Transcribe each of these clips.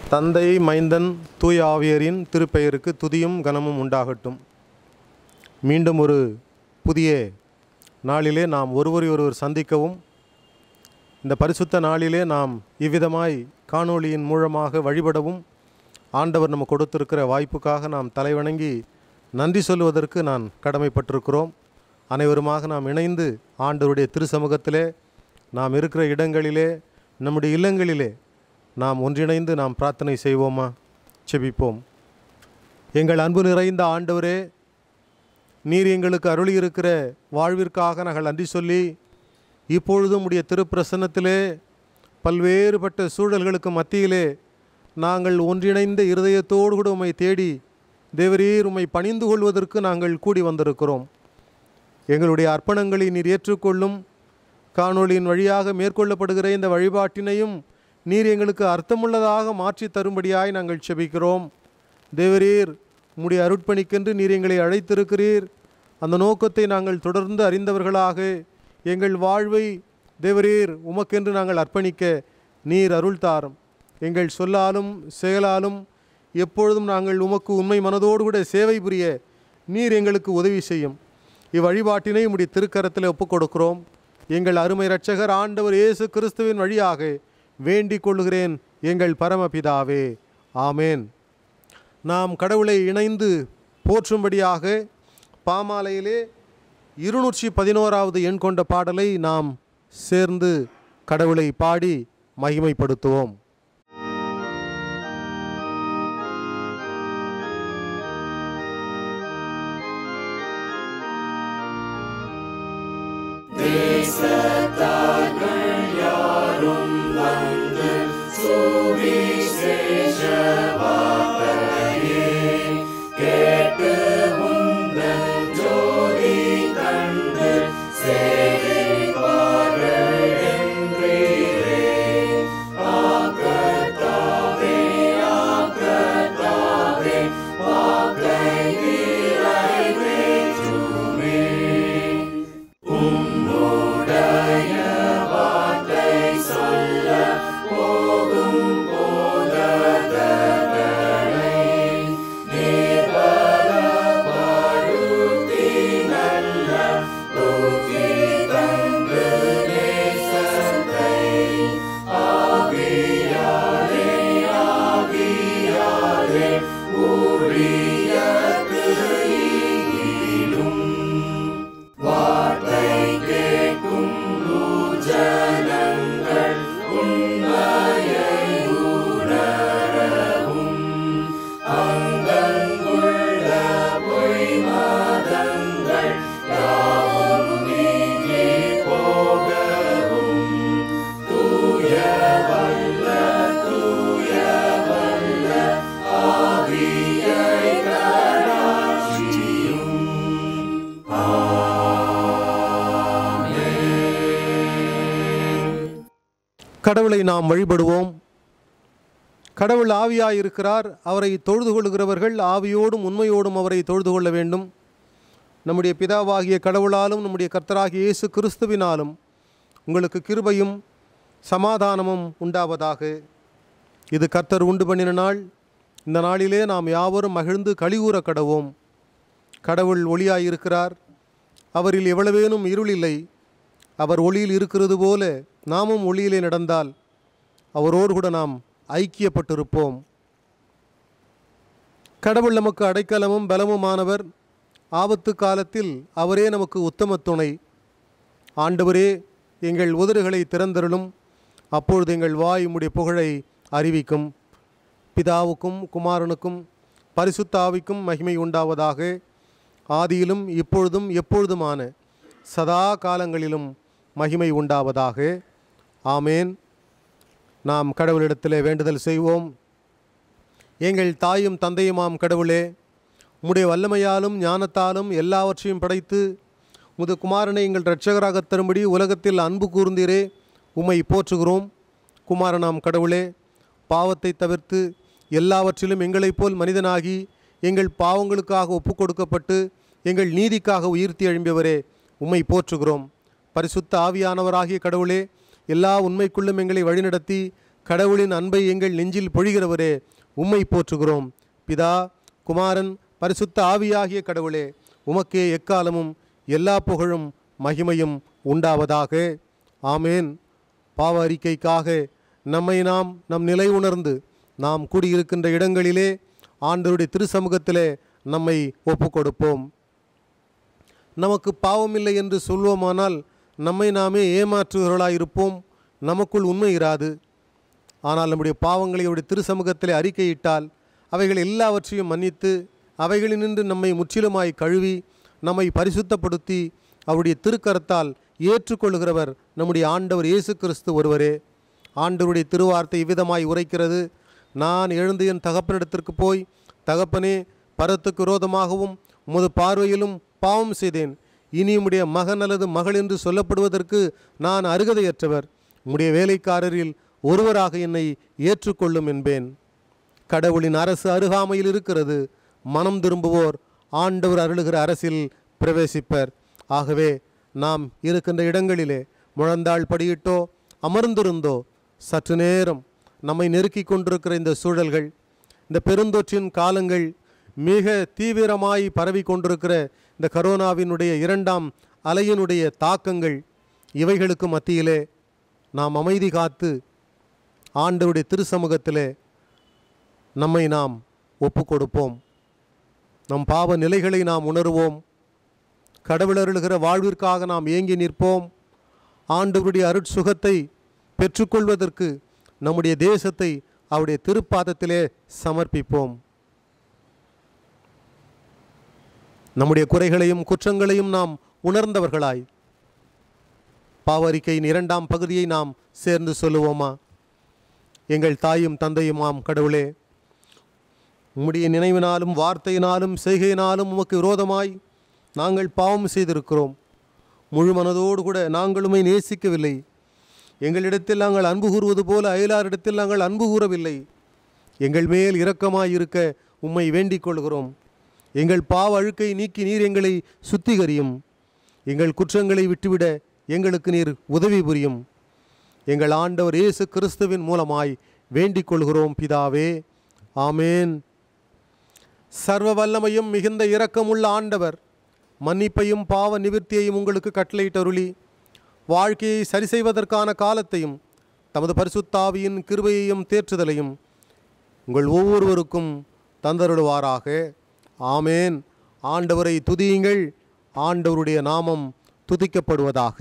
தந்தை மைந்தன் தூய ஆவியரின் திருப்பெயருக்கு துதியும் கனமும் உண்டாகட்டும் மீண்டும் ஒரு புதிய நாளிலே நாம் ஒருவரை ஒருவர் சந்திக்கவும் இந்த பரிசுத்த நாளிலே நாம் இவ்விதமாய் காணொளியின் மூலமாக வழிபடவும் ஆண்டவர் நம்ம கொடுத்திருக்கிற வாய்ப்புக்காக நாம் தலைவணங்கி நன்றி சொல்வதற்கு நான் கடமைப்பட்டிருக்கிறோம் அனைவருமாக நாம் இணைந்து ஆண்டவருடைய திருசமூகத்திலே நாம் இருக்கிற இடங்களிலே நம்முடைய இல்லங்களிலே நாம் ஒன்றிணைந்து நாம் பிரார்த்தனை செய்வோமா செபிப்போம் எங்கள் அன்பு நிறைந்த ஆண்டவரே நீர் எங்களுக்கு அருளியிருக்கிற வாழ்விற்காக நாங்கள் நன்றி சொல்லி இப்பொழுதும் உடைய திருப்பிரசன்னத்திலே பல்வேறுபட்ட சூழல்களுக்கு மத்தியிலே நாங்கள் ஒன்றிணைந்த இருதயத்தோடு கூட உம்மை தேடி தேவரீர் உம்மை பணிந்து கொள்வதற்கு நாங்கள் கூடி வந்திருக்கிறோம் எங்களுடைய அர்ப்பணங்களை நீர் ஏற்றுக்கொள்ளும் காணொளியின் வழியாக மேற்கொள்ளப்படுகிற இந்த வழிபாட்டினையும் நீர் எங்களுக்கு அர்த்தமுள்ளதாக மாற்றி தரும்படியாய் நாங்கள் செபிக்கிறோம் தேவரீர் உம்முடைய அருட்பணிக்கென்று நீர் எங்களை அழைத்திருக்கிறீர் அந்த நோக்கத்தை நாங்கள் தொடர்ந்து அறிந்தவர்களாக எங்கள் வாழ்வை தேவரீர் உமக்கென்று நாங்கள் அர்ப்பணிக்க நீர் அருள் தாரும் எங்கள் சொல்லாலும் செயலாலும் எப்பொழுதும் நாங்கள் உமக்கு உண்மை மனதோடு கூட சேவை புரிய நீர் எங்களுக்கு உதவி செய்யும் இவ்வழிபாட்டினை உம்முடைய திருக்கரத்தில் ஒப்புக் கொடுக்கிறோம் எங்கள் அருமை இரட்சகர் ஆண்டவர் இயேசு கிறிஸ்துவின் வழியாக வேண்டிக் கொள்ளுகிறேன் எங்கள் பரமபிதாவே ஆமேன் நாம் கடவுளை இணைந்து போற்றும்படியாக பாமாலையிலே இருநூற்றி பதினோராவது எண் கொண்ட பாடலை நாம் சேர்ந்து கடவுளை பாடி மகிமைப்படுத்துவோம் கடவுளை நாம் வழிபடுவோம் கடவுள் ஆவியாய் இருக்கிறார் அவரை தொழுது கொள்கிறவர்கள் ஆவியோடும் உண்மையோடும் அவரை தொழுது கொள்ள வேண்டும் நம்முடைய பிதாவாகிய கடவுளாலும் நம்முடைய கர்த்தராகிய இயேசு கிறிஸ்துவினாலும் உங்களுக்கு கிருபையும் சமாதானமும் உண்டாவதாக இது கர்த்தர் உண்டு பண்ணின நாள் இந்த நாளிலே நாம் யாவரும் மகிழ்ந்து கழிவுற கடவோம் கடவுள் ஒளியாய் இருக்கிறார் அவரில் எவ்வளவேனும் இருள் இல்லை அவர் ஒளியில் இருக்கிறது போல நாமும் ஒளியிலே நடந்தால் அவரோடு கூட நாம் ஐக்கியப்பட்டிருப்போம் கடவுள் நமக்கு அடைக்கலமும் பலமுமானவர் ஆபத்து காலத்தில் அவரே நமக்கு உத்தம துணை ஆண்டவரே எங்கள் உதடுகளை திறந்தருளும் அப்பொழுது எங்கள் வாய் உம்முடைய புகழை அறிவிக்கும் பிதாவுக்கும் குமாரனுக்கும் பரிசுத்த ஆவிக்கும் மகிமை உண்டாவதாக ஆதியிலும் இப்பொழுதும் எப்பொழுதுமான சதா காலங்களிலும் மகிமை உண்டாவதாக ஆமேன் நாம் கடவுளிடத்திலே வேண்டுதல் செய்வோம் எங்கள் தாயும் தந்தையுமாம் கடவுளே உம்முடைய வல்லமையாலும் ஞானத்தாலும் எல்லாவற்றையும் படைத்து முது குமாரனை எங்கள் இரட்சகராகத் தரும்படி உலகத்தில் அன்பு கூர்ந்தீரே உம்மை போற்றுகிறோம் குமாரனாம் கடவுளே பாவத்தை தவிர்த்து எல்லாவற்றிலும் எங்களைப் போல் மனிதனாகி எங்கள் பாவங்களுக்காக ஒப்புக் கொடுக்கப்பட்டு எங்கள் நீதிக்காக உயிர்த்தி எழும்பியவரே உம்மை போற்றுகிறோம் பரிசுத்த ஆவியானவராகிய கடவுளே எல்லா உண்மைக்குள்ளும் எங்களை வழிநடத்தி கடவுளின் அன்பை எங்கள் நெஞ்சில் பொழிகிறவரே உம்மை போற்றுகிறோம் பிதா குமாரன் பரிசுத்த ஆவியாகிய கடவுளே உமக்கே எக்காலமும் எல்லா புகழும் மகிமையும் உண்டாவதாக ஆமேன் பாவ அறிக்கைக்காக நம்மை நாம் நம் நிலை உணர்ந்து நாம் கூடியிருக்கின்ற இடங்களிலே ஆண்டவருடைய திருசமூகத்திலே நம்மை ஒப்புக் கொடுப்போம் நமக்கு பாவமில்லை என்று சொல்வோமானால் நம்மை நாமே ஏமாற்றுகிறவர்களாக இருப்போம் நமக்குள் உண்மை இராது ஆனால் நம்முடைய பாவங்களை அவருடைய திருசமூகத்திலே அறிக்கையிட்டால் அவைகள் எல்லாவற்றையும் மன்னித்து அவைகளினின்று நம்மை முற்றிலுமாய் கழுவி நம்மை பரிசுத்தப்படுத்தி அவருடைய திருக்கரத்தால் ஏற்றுக்கொள்கிறவர் நம்முடைய ஆண்டவர் இயேசு கிறிஸ்து ஒருவரே ஆண்டவருடைய திருவார்த்தை இவ்விதமாய் உரைக்கிறது நான் எழுந்து என் தகப்பனிடத்திற்கு போய் தகப்பனே பரத்துக்கு விரோதமாகவும் உமது பார்வையிலும் பாவம் செய்தேன் இனி உம்முடைய மகன் அல்லது மகள் என்று சொல்லப்படுவதற்கு நான் அருகதையற்றவர் உம்முடைய வேலைக்காரரில் ஒருவராக என்னை ஏற்றுக்கொள்ளும் என்பேன் கடவுளின் அரசு அருகாமையில் இருக்கிறது மனம் திரும்புவோர் ஆண்டவர் அருளுகிற அரசில் பிரவேசிப்பர் ஆகவே நாம் இருக்கின்ற இடங்களிலே முழந்தாள் படியிட்டோ அமர்ந்திருந்தோ சற்று நேரம் நம்மை நெருக்கி கொண்டிருக்கிற இந்த சூழல்கள் இந்த பெருந்தொற்றின் காலங்கள் மிக தீவிரமாய் பரவி கொண்டிருக்கிற இந்த கரோனாவினுடைய இரண்டாம் அலையினுடைய தாக்கங்கள் இவைகளுக்கு மத்தியிலே நாம் அமைதி காத்து ஆண்டவருடைய திருசமூகத்திலே நம்மை நாம் ஒப்பு கொடுப்போம் நம் பாவ நிலைகளை நாம் உணர்வோம் கடவுள் அருளுகிற வாழ்விற்காக நாம் ஏங்கி நிற்போம் ஆண்டவருடைய அருட்சுகத்தை பெற்றுக்கொள்வதற்கு நம்முடைய தேசத்தை அவருடைய திருப்பாதத்திலே சமர்ப்பிப்போம் நம்முடைய குறைகளையும் குற்றங்களையும் நாம் உணர்ந்தவர்களாய் பாவரிக்கையின் இரண்டாம் பகுதியை நாம் சேர்ந்து சொல்லுவோமா எங்கள் தாயும் தந்தையுமாம் கடவுளே உம்முடைய நினைவினாலும் வார்த்தையினாலும் செய்கையினாலும் உமக்கு விரோதமாய் நாங்கள் பாவம் செய்திருக்கிறோம் முழு மனதோடு கூட நாங்களுமே நேசிக்கவில்லை எங்களிடத்தில் நாங்கள் அன்பு கூறுவது போல அயலாரிடத்தில் நாங்கள் அன்பு கூறவில்லை எங்கள் மேல் இரக்கமாயிருக்க உம்மை வேண்டிக் கொள்கிறோம் எங்கள் பாவ அழுக்கை நீக்கி நீர் எங்களை சுத்திகரியும் எங்கள் குற்றங்களை விட்டுவிட எங்களுக்கு நீர் உதவி புரியும் எங்கள் ஆண்டவர் இயேசு கிறிஸ்துவின் மூலமாய் வேண்டிக் கொள்கிறோம் பிதாவே ஆமேன் சர்வ வல்லமையும் மிகுந்த இரக்கமுள்ள ஆண்டவர் மன்னிப்பையும் பாவ நிவிர்த்தியையும் உங்களுக்கு கட்டளையிட்டருளி வாழ்க்கையை சரி செய்வதற்கான காலத்தையும் தமது பரிசுத்தாவியின் கிருபையையும் தேற்றுதலையும் உங்கள் ஒவ்வொருவருக்கும் தந்தருடுவாராக ஆமேன் ஆண்டவரை துதியுங்கள் ஆண்டவருடைய நாமம் துதிக்கப்படுவதாக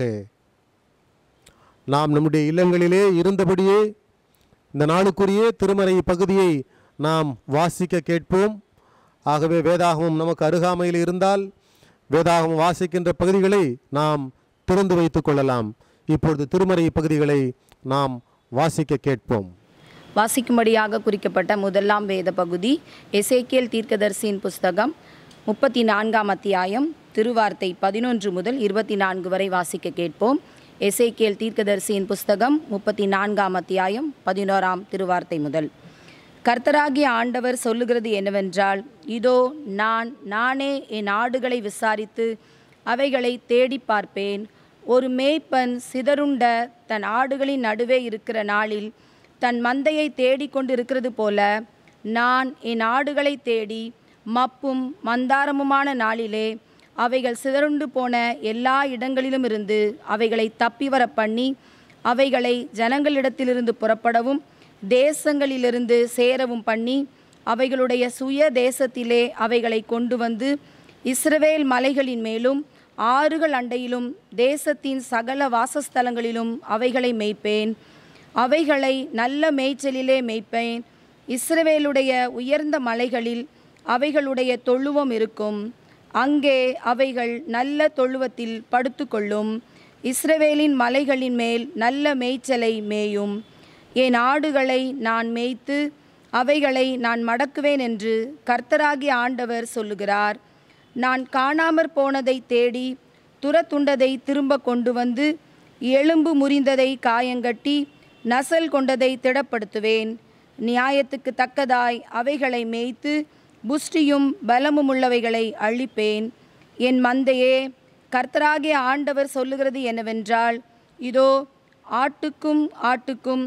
நாம் நம்முடைய இல்லங்களிலே இருந்தபடியே இந்த நாளுக்குரிய திருமறை பகுதியை நாம் வாசிக்க கேட்போம் ஆகவே வேதாகமம் நமக்கு அருகாமையில் இருந்தால் வேதாகமம் வாசிக்கின்ற பகுதிகளை நாம் திறந்து வைத்துக் கொள்ளலாம் இப்பொழுது திருமறை பகுதிகளை நாம் வாசிக்க கேட்போம் வாசிக்கும்படியாக குறிக்கப்பட்ட முதலாம் வேத பகுதி எசேக்கியேல் தீர்க்கதரிசியின் புஸ்தகம் முப்பத்தி நான்காம் அத்தியாயம் திருவார்த்தை பதினொன்று முதல் இருபத்தி நான்கு வரை வாசிக்க கேட்போம் எசேக்கியேல் தீர்க்கதரிசியின் புஸ்தகம் முப்பத்தி நான்காம் அத்தியாயம் பதினோராம் திருவார்த்தை முதல் கர்த்தராகிய ஆண்டவர் சொல்லுகிறது என்னவென்றால் இதோ நான் நானே என் ஆடுகளை விசாரித்து அவைகளை தேடி பார்ப்பேன் ஒரு மேய்ப்பன் சிதறுண்ட தன் ஆடுகளின் நடுவே இருக்கிற நாளில் தன் மந்தையை தேடிக் கொண்டிருக்கிறது போல நான் என் ஆடுகளை தேடி மப்பும் மந்தாரமுமான நாளிலே அவைகள் சிதறுண்டு போன எல்லா இடங்களிலும் இருந்து அவைகளை தப்பி வர பண்ணி அவைகளை ஜனங்களிடத்திலிருந்து புறப்படவும் தேசங்களிலிருந்து சேரவும் பண்ணி அவைகளுடைய சுய தேசத்திலே அவைகளை கொண்டு வந்து இஸ்ரவேல் மலைகளின் மேலும் ஆறுகள் அண்டையிலும் தேசத்தின் சகல வாசஸ்தலங்களிலும் அவைகளை மேய்ப்பேன் அவைகளை நல்ல மேய்ச்சலிலே மேய்ப்பேன் இஸ்ரவேலுடைய உயர்ந்த மலைகளில் அவைகளுடைய தொழுவம் இருக்கும் அங்கே அவைகள் நல்ல தொழுவத்தில் படுத்துக்கொள்ளும் இஸ்ரவேலின் மலைகளின் மேல் நல்ல மேய்ச்சலை மேயும் என் ஆடுகளை நான் மேய்த்து அவைகளை நான் மடக்குவேன் என்று கர்த்தராகிய ஆண்டவர் சொல்லுகிறார் நான் காணாமற் போனதை தேடி துரத்துண்டதை திரும்ப கொண்டு வந்து எலும்பு முறிந்ததை காயங்கட்டி நசல் கொண்டதை திடப்படுத்துவேன் நியாயத்துக்கு தக்கதாய் அவைகளை மேய்த்து புஷ்டியும் பலமும் உள்ளவைகளை அழிப்பேன் என் மந்தையே கர்த்தராகிய ஆண்டவர் சொல்லுகிறது என்னவென்றால் இதோ ஆட்டுக்கும் ஆட்டுக்கும்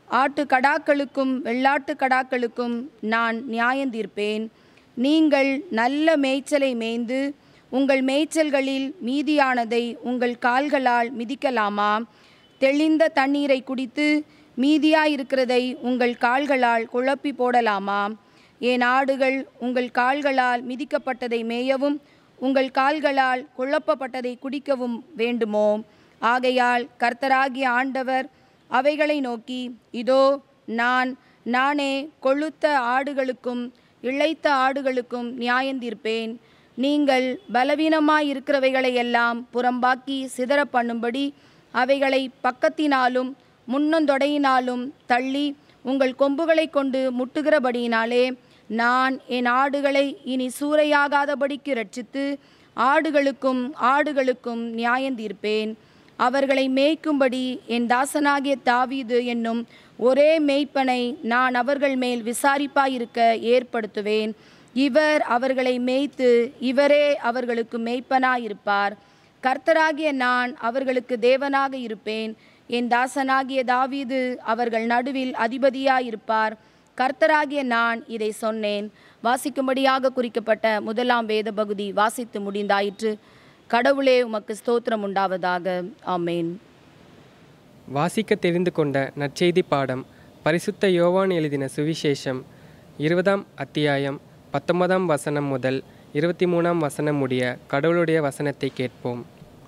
ஆட்டு கடாக்களுக்கும் வெள்ளாட்டு கடாக்களுக்கும் நான் நியாயந்தீர்ப்பேன் நீங்கள் நல்ல மேய்ச்சலை மேய்ந்து உங்கள் மேய்ச்சல்களில் மீதியானதை உங்கள் கால்களால் மிதிக்கலாமா தெளிந்த தண்ணீரை குடித்து மீதியாயிருக்கிறதை உங்கள் கால்களால் குழப்பி போடலாமா என் ஆடுகள் உங்கள் கால்களால் மிதிக்கப்பட்டதை மேயவும் உங்கள் கால்களால் குழப்பப்பட்டதை குடிக்கவும் வேண்டுமோ ஆகையால் கர்த்தராகிய ஆண்டவர் அவைகளை நோக்கி இதோ நான் நானே கொழுத்த ஆடுகளுக்கும் இளைத்த ஆடுகளுக்கும் நியாயந்தீர்ப்பேன் நீங்கள் பலவீனமாயிருக்கிறவைகளை எல்லாம் புறம்பாக்கி சிதற பண்ணும்படி அவைகளை பக்கத்தினாலும் முன்னந்தொடையினாலும் தள்ளி உங்கள் கொம்புகளை கொண்டு முட்டுகிறபடியினாலே நான் என் ஆடுகளை இனி சூறையாகாதபடிக்கு ரட்சித்து ஆடுகளுக்கும் ஆடுகளுக்கும் நியாயந்தீர்ப்பேன் அவர்களை மேய்க்கும்படி என் தாசனாகிய தாவீது என்னும் ஒரே மேய்ப்பனை நான் அவர்கள் மேல் விசாரிப்பாயிருக்க ஏற்படுத்துவேன் இவர் அவர்களை மேய்த்து இவரே அவர்களுக்கு மேய்ப்பனாயிருப்பார் கர்த்தராகிய நான் அவர்களுக்கு தேவனாக இருப்பேன் என் தாசனாகிய தாவீது அவர்கள் நடுவில் அதிபதியாயிருப்பார் கர்த்தராகிய நான் இதை சொன்னேன் வாசிக்கும்படியாக குறிக்கப்பட்ட முதலாம் வேத பகுதி வாசித்து முடிந்தாயிற்று கடவுளே உமக்கு ஸ்தோத்திரம் உண்டாவதாக ஆமேன் வாசிக்க தெரிந்து கொண்ட நற்செய்தி பாடம் பரிசுத்த யோவான் எழுதின சுவிசேஷம் இருபதாம் அத்தியாயம் பத்தொன்பதாம் வசனம் முதல் இருபத்தி மூணாம் வசனம் முடிய கடவுளுடைய வசனத்தை கேட்போம்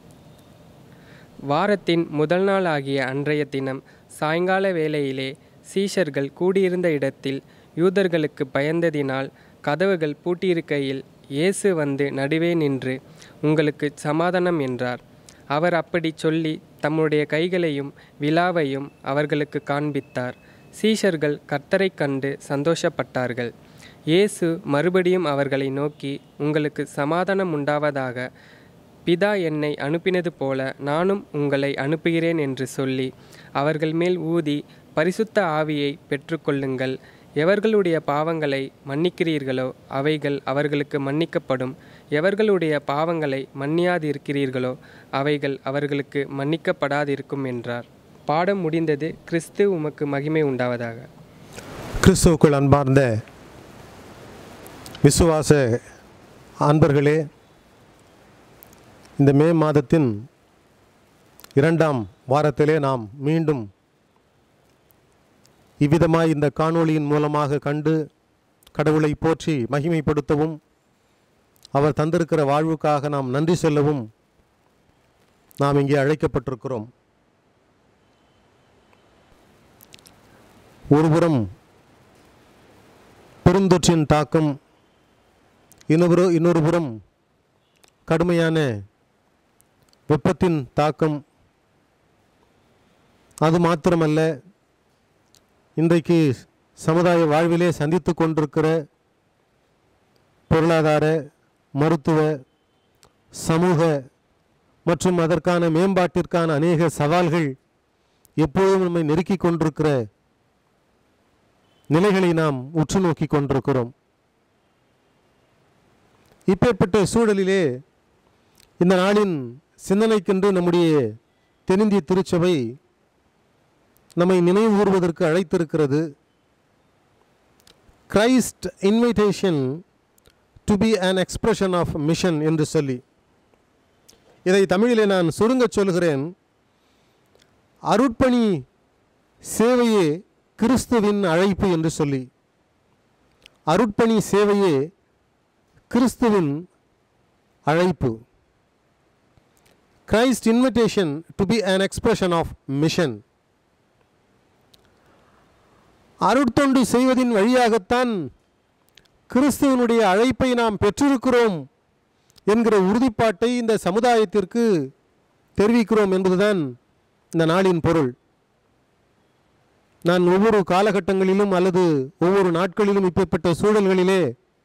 வாரத்தின் முதல் நாள் ஆகிய அன்றைய தினம் சாயங்கால வேளையிலே சீஷர்கள் கூடியிருந்த இடத்தில் யூதர்களுக்கு பயந்ததினால் கதவுகள் பூட்டியிருக்கையில் இயேசு வந்து நடுவே நின்று உங்களுக்கு சமாதானம் என்றார் அவர் அப்படி சொல்லி தம்முடைய கைகளையும் விழாவையும் அவர்களுக்கு காண்பித்தார் சீஷர்கள் கர்த்தரைக் கண்டு சந்தோஷப்பட்டார்கள் இயேசு மறுபடியும் அவர்களை நோக்கி உங்களுக்கு சமாதானம் உண்டாவதாக பிதா என்னை அனுப்பினது போல நானும் உங்களை அனுப்புகிறேன் என்று சொல்லி அவர்கள் மேல் ஊதி பரிசுத்த ஆவியை பெற்றுக்கொள்ளுங்கள் எவர்களுடைய பாவங்களை மன்னிக்கிறீர்களோ அவைகள் அவர்களுக்கு மன்னிக்கப்படும் எவர்களுடைய பாவங்களை மன்னியாதிருக்கிறீர்களோ அவைகள் அவர்களுக்கு மன்னிக்கப்படாதிருக்கும் என்றார் பாடம் முடிந்தது கிறிஸ்து உமக்கு மகிமை உண்டாவதாக கிறிஸ்துவுக்குள் அன்பார்ந்த விசுவாச அன்பர்களே இந்த மே மாதத்தின் இரண்டாம் வாரத்திலே நாம் மீண்டும் இவ்விதமாய் இந்த காணொளியின் மூலமாக கண்டு கடவுளை போற்றி மகிமைப்படுத்தவும் அவர் தந்திருக்கிற வாழ்வுக்காக நாம் நன்றி சொல்லவும் நாம் இங்கே அழைக்கப்பட்டிருக்கிறோம் ஒருபுறம் பெருந்தொற்றின் தாக்கம் இன்னொரு இன்னொரு புறம் கடுமையான வெப்பத்தின் தாக்கம் அது மாத்திரமல்ல இன்றைக்கு சமுதாய வாழ்விலே சந்தித்து கொண்டிருக்கிற பொருளாதார மருத்துவ சமூக மற்றும் அதற்கான மேம்பாட்டிற்கான அநேக சவால்கள் எப்பொழுதும் நம்மை நெருக்கிக் கொண்டிருக்கிற நிலைகளை நாம் உற்று நோக்கி கொண்டிருக்கிறோம் இப்பேற்பட்ட சூழலிலே இந்த நாளின் சிந்தனைக்கென்று நம்முடைய தென்னிந்திய திருச்சபை நம்மை நினைவு கூறுவதற்கு அழைத்திருக்கிறது Christ invitation to be an expression of mission என்று சொல்லி இதை தமிழிலே நான் சுருங்கச் சொல்கிறேன் அருட்பணி சேவையே கிறிஸ்துவின் அழைப்பு என்று சொல்லி அருட்பணி சேவையே கிறிஸ்துவின் அழைப்பு Christ invitation to be an expression of mission அருட்தொண்டு செய்வதின் வழியாகத்தான் கிறிஸ்துவனுடைய அழைப்பை நாம் பெற்றிருக்கிறோம் என்கிற உறுதிப்பாட்டை இந்த சமுதாயத்திற்கு தெரிவிக்கிறோம் என்பதுதான் இந்த நாளின் பொருள் நான் ஒவ்வொரு காலகட்டங்களிலும் அல்லது ஒவ்வொரு நாட்களிலும் இப்பேற்பட்ட சூழல்களிலே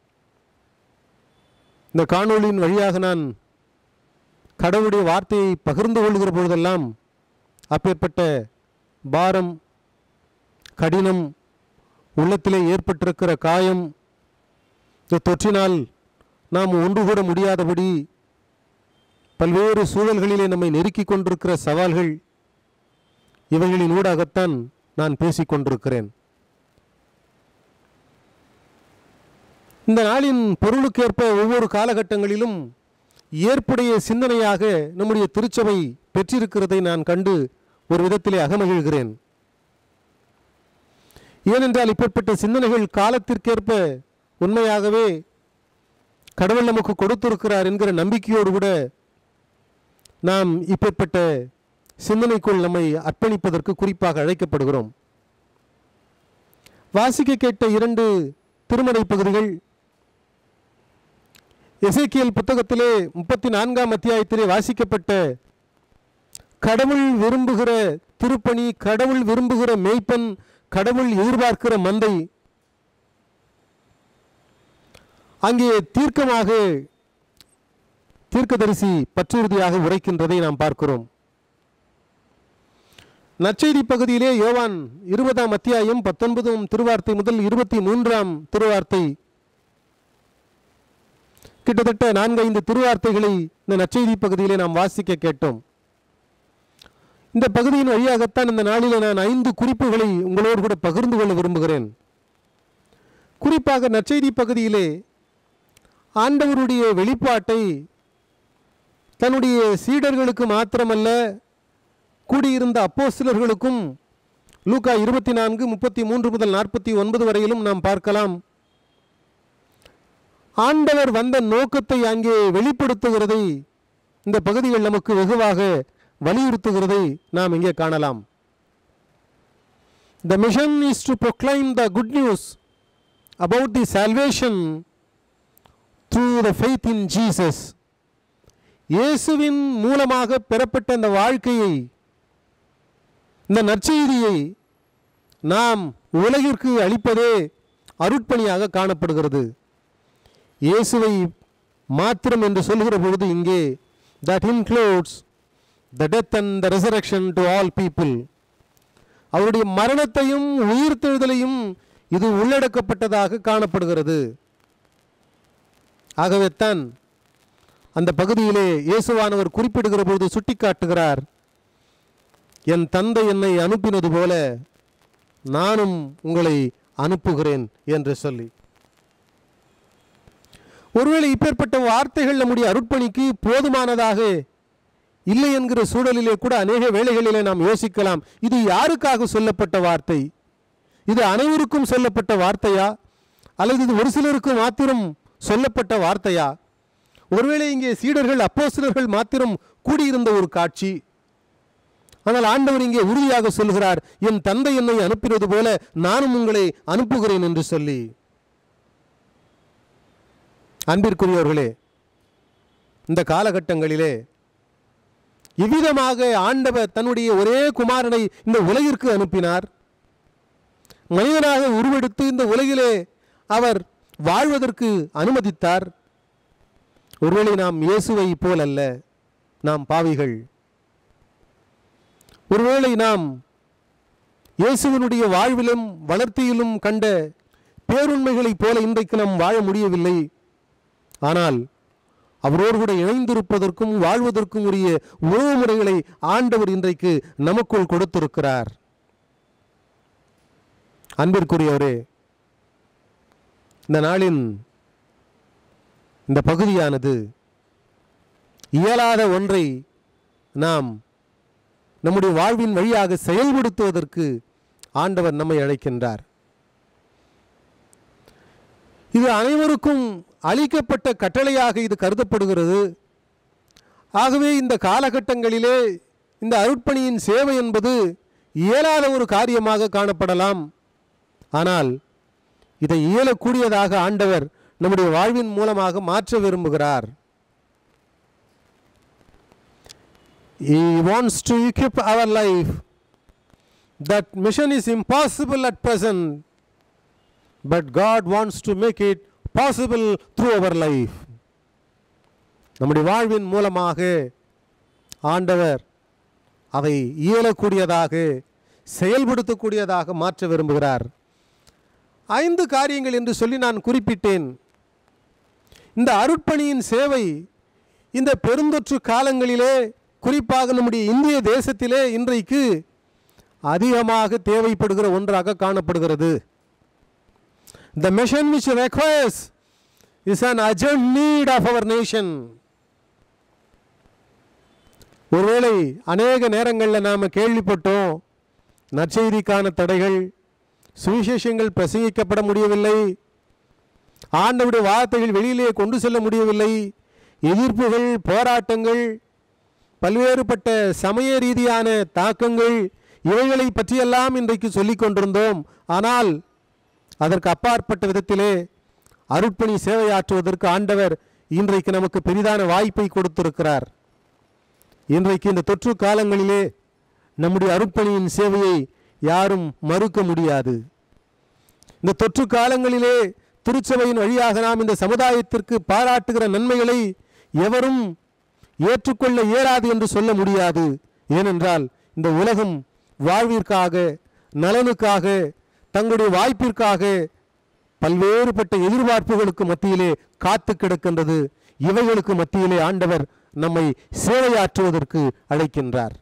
இந்த காணொளியின் வழியாக நான் கடவுளுடைய வார்த்தையை பகிர்ந்து கொள்கிற பொழுதெல்லாம் அப்பேற்பட்ட பாரம் கடினம் உள்ளத்திலே ஏற்பட்டிருக்கிற காயம் இந்த தொற்றினால் நாம் ஒன்று கூட முடியாதபடி பல்வேறு சூழல்களிலே நம்மை நெருக்கிக் கொண்டிருக்கிற சவால்கள் இவைகளின் ஊடாகத்தான் நான் பேசிக் கொண்டிருக்கிறேன் இந்த நாளின் பொருளுக்கேற்ப ஒவ்வொரு காலகட்டங்களிலும் ஏற்புடைய சிந்தனையாக நம்முடைய திருச்சபை பெற்றிருக்கிறதை நான் கண்டு ஒரு விதத்திலே அகமகிழ்கிறேன் ஏனென்றால் இப்பேற்பட்ட சிந்தனைகள் காலத்திற்கேற்ப உண்மையாகவே கடவுள் நமக்கு கொடுத்திருக்கிறார் என்கிற நம்பிக்கையோடு கூட நாம் இப்பேற்பட்ட சிந்தனைக்குள் நம்மை அர்ப்பணிப்பதற்கு குறிப்பாக அழைக்கப்படுகிறோம் வாசிக்க கேட்ட இரண்டு திருமறை பகுதிகள் எசேக்கியல் புத்தகத்திலே முப்பத்தி நான்காம் அத்தியாயத்திலே வாசிக்கப்பட்ட கடவுள் விரும்புகிற திருப்பணி கடவுள் விரும்புகிற மேய்ப்பன் கடவுள் எதிர்பார்க்கிற மந்தை அங்கே தீர்க்கமாக தீர்க்கதரிசி பற்றுறுதியாக உரைக்கின்றதை நாம் பார்க்கிறோம் நற்செய்தி பகுதியிலே யோவான் இருபதாம் அத்தியாயம் பத்தொன்பதாம் திருவார்த்தை முதல் இருபத்தி மூன்றாம் திருவார்த்தை கிட்டத்தட்ட நான்கைந்து திருவார்த்தைகளை இந்த நற்செய்தி பகுதியிலே நாம் வாசிக்க கேட்டோம் இந்த பகுதியின் வழியாகத்தான் இந்த நாளிலே நான் ஐந்து குறிப்புகளை உங்களோடு கூட பகிர்ந்து கொள்ள விரும்புகிறேன் குறிப்பாக நற்செய்தி பகுதியிலே ஆண்டவருடைய வெளிப்பாட்டை தன்னுடைய சீடர்களுக்கு மாத்திரமல்ல கூடியிருந்த அப்போஸ்தலர்களுக்கும் லூக்கா இருபத்தி நான்கு முப்பத்தி மூன்று முதல் நாற்பத்தி ஒன்பது வரையிலும் நாம் பார்க்கலாம் ஆண்டவர் வந்த நோக்கத்தை அங்கே வெளிப்படுத்துகிறதை இந்த பகுதிகள் நமக்கு வெகுவாக வலியுறுத்துகிறதை நாம் இங்கே காணலாம் the mission is to proclaim the good news about the salvation through the faith in Jesus இயேசுவின் மூலமாக பெறப்பட்ட இந்த வாழ்க்கையை இந்த நற்செய்தியை நாம் உலகிற்கு அளிப்பதே அருட்பணியாக காணப்படுகிறது இயேசுவை மாத்திரம் என்று சொல்கிற பொழுது இங்கே that includes the death and the resurrection to all people அவருடைய மரணத்தையும் உயிர்த்தெழுதலையும் இது உள்ளடக்கப்பட்டதாக காணப்படுகிறது ஆகவே தான் அந்த பகுதியிலே இயேசுவானவர் குறிப்பிடுகிற பொழுது சுட்டிக்காட்டுகிறார் என் தந்தை என்னை அனுப்பினது போல நானும் உங்களை அனுப்புகிறேன் என்று சொல்லி ஒருவேளை இப்பேற்பட்ட வார்த்தைகள் நம்முடைய அருட்பணிக்கு போதுமானதாக இல்லை என்கிற சூழலிலே கூட அநேக வேளைகளிலே நாம் யோசிக்கலாம் இது யாருக்காக சொல்லப்பட்ட வார்த்தை இது அனைவருக்கும் சொல்லப்பட்ட வார்த்தையா அல்லது இது ஒரு சிலருக்கு மாத்திரம் சொல்லப்பட்ட வார்த்தையா ஒருவேளை இங்கே சீடர்கள் அப்போஸ்தலர்கள் மாத்திரம் கூடியிருந்த ஒரு காட்சி ஆனால் ஆண்டவர் இங்கே உறுதியாக சொல்கிறார் என் தந்தை என்னை அனுப்பினது போல நானும் உங்களை அனுப்புகிறேன் என்று சொல்லி அன்பிற்குரியவர்களே இந்த காலகட்டங்களிலே இவ்விதமாக ஆண்டவர் தன்னுடைய ஒரே குமாரனை இந்த உலகிற்கு அனுப்பினார் மனிதனாக உருவெடுத்து இந்த உலகிலே அவர் வாழ்வதற்கு அனுமதித்தார் ஒருவேளை நாம் இயேசுவை போல் அல்ல நாம் பாவிகள் ஒருவேளை நாம் இயேசுவினுடைய வாழ்விலும் வளர்த்தியிலும் கண்ட பேருண்மைகளைப் போல இன்றைக்கு நாம் வாழ முடியவில்லை ஆனால் அவரோடு கூட இணைந்திருப்பதற்கும் வாழ்வதற்கும் உரிய உறவு முறைகளை ஆண்டவர் இன்றைக்கு நமக்குள் கொடுத்திருக்கிறார் அன்பிற்குரியவரே இந்த நாளின் இந்த பகுதியானது இயலாத ஒன்றை நாம் நம்முடைய வாழ்வின் வழியாக செயல்படுத்துவதற்கு ஆண்டவர் நம்மை அழைக்கின்றார் இது அனைவருக்கும் அளிக்கப்பட்ட கட்டளையாக இது கருதப்படுகிறது ஆகவே இந்த காலகட்டங்களிலே இந்த அருட்பணியின் சேவை என்பது இயலாத ஒரு காரியமாக காணப்படலாம் ஆனால் இதை இயலக்கூடியதாக ஆண்டவர் நம்முடைய வாழ்வின் மூலமாக மாற்ற விரும்புகிறார் He wants to equip our life. That mission is impossible at present, but God wants to make it possible through our life. நம்முடைய வாழ்வின் மூலமாக ஆண்டவர் அதை இயலக்கூடியதாக செயல்படுத்தக்கூடியதாக மாற்ற விரும்புகிறார் ஐந்து காரியங்கள் என்று சொல்லி நான் குறிப்பிட்டேன் இந்த அருட்பணியின் சேவை இந்த பெருந்தொற்று காலங்களிலே குறிப்பாக நம்முடைய இந்திய தேசத்திலே இன்றைக்கு அதிகமாக தேவைப்படுகிற ஒன்றாக காணப்படுகிறது த mission which requires is an urgent need of our nation ஒருவேளை அநேக நேரங்களில் நாம் கேள்விப்பட்டோம் நற்செய்திக்கான தடைகள் சுவிசேஷங்கள் பிரசங்கிக்கப்பட முடியவில்லை ஆண்டவுடைய வார்த்தைகள் வெளியிலே கொண்டு செல்ல முடியவில்லை எதிர்ப்புகள் போராட்டங்கள் பல்வேறுபட்ட சமய ரீதியான தாக்கங்கள் இவைகளை பற்றியெல்லாம் இன்றைக்கு சொல்லிக் கொண்டிருந்தோம் ஆனால் அதற்கு அப்பாற்பட்ட விதத்திலே அருட்பணி சேவையாற்றுவதற்கு ஆண்டவர் இன்றைக்கு நமக்கு பெரிதான வாய்ப்பை கொடுத்திருக்கிறார் இன்றைக்கு இந்த தொற்று காலங்களிலே நம்முடைய அருட்பணியின் சேவையை யாரும் மறுக்க முடியாது இந்த தொற்று காலங்களிலே திருச்சபையின் வழியாக நாம் இந்த சமுதாயத்திற்கு பாராட்டுகிற நன்மைகளை எவரும் ஏற்றுக்கொள்ள இயலாது என்று சொல்ல முடியாது ஏனென்றால் இந்த உலகம் வாழ்விற்காக நலனுக்காக தங்களுடைய வாய்ப்பிற்காக பல்வேறுபட்ட எதிர்பார்ப்புகளுக்கு மத்தியிலே காத்து கிடக்கின்றது இவைகளுக்கு மத்தியிலே ஆண்டவர் நம்மை சேவையாற்றுவதற்கு அழைக்கின்றார்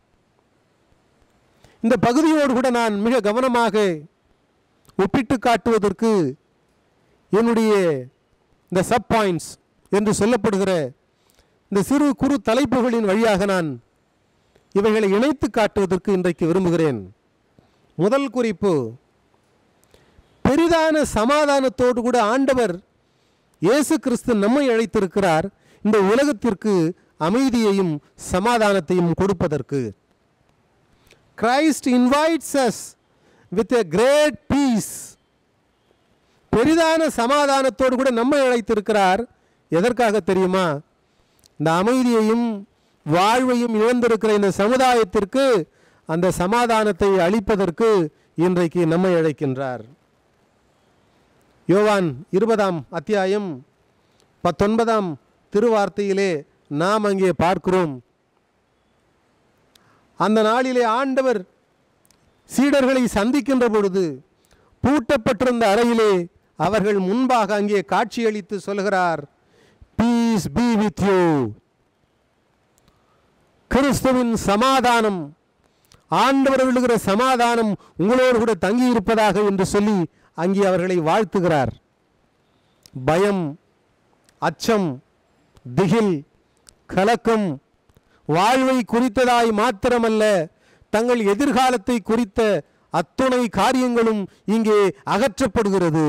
இந்த பகுதியோடு கூட நான் மிக கவனமாக ஒப்பிட்டு காட்டுவதற்கு என்னுடைய இந்த சப் பாயிண்ட்ஸ் என்று சொல்லப்படுகிற இந்த சிறு குறு தலைப்புகளின் வழியாக நான் இவைகளை இணைத்து காட்டுவதற்கு இன்றைக்கு விரும்புகிறேன் முதல் குறிப்பு பெரிதான சமாதானத்தோடு கூட ஆண்டவர் இயேசு கிறிஸ்து நம்மை அழைத்திருக்கிறார் இந்த உலகத்திற்கு அமைதியையும் சமாதானத்தையும் கொடுப்பதற்கு Christ invites us with a great peace பெரிதான சமாதானத்தோடு கூட நம்மை அழைத்திருக்கிறார் எதற்காக தெரியுமா இந்த அமைதியையும் வாழ்வையும் இழந்திருக்கிற இந்த சமுதாயத்திற்கு அந்த சமாதானத்தை அளிப்பதற்கு இன்றைக்கு நம்மை அழைக்கின்றார் யோவான் இருபதாம் அத்தியாயம் பத்தொன்பதாம் திருவார்த்தையிலே நாம் அங்கே பார்க்கிறோம் அந்த நாளிலே ஆண்டவர் சீடர்களை சந்திக்கின்ற பொழுது பூட்டப்பட்டிருந்த அறையிலே அவர்கள் முன்பாக அங்கே காட்சியளித்து சொல்கிறார் பீஸ் பி வித் யூ கிறிஸ்துவின் சமாதானம் ஆண்டவர் விழுகிற சமாதானம் உங்களோடு கூட தங்கி இருப்பதாக என்று சொல்லி அங்கே அவர்களை வாழ்த்துகிறார் பயம் அச்சம் திகில் கலக்கம் வாழ்வை குறித்ததாய் மாத்திரமல்ல தங்கள் எதிர்காலத்தை குறித்த அத்துணை காரியங்களும் இங்கே அகற்றப்படுகிறது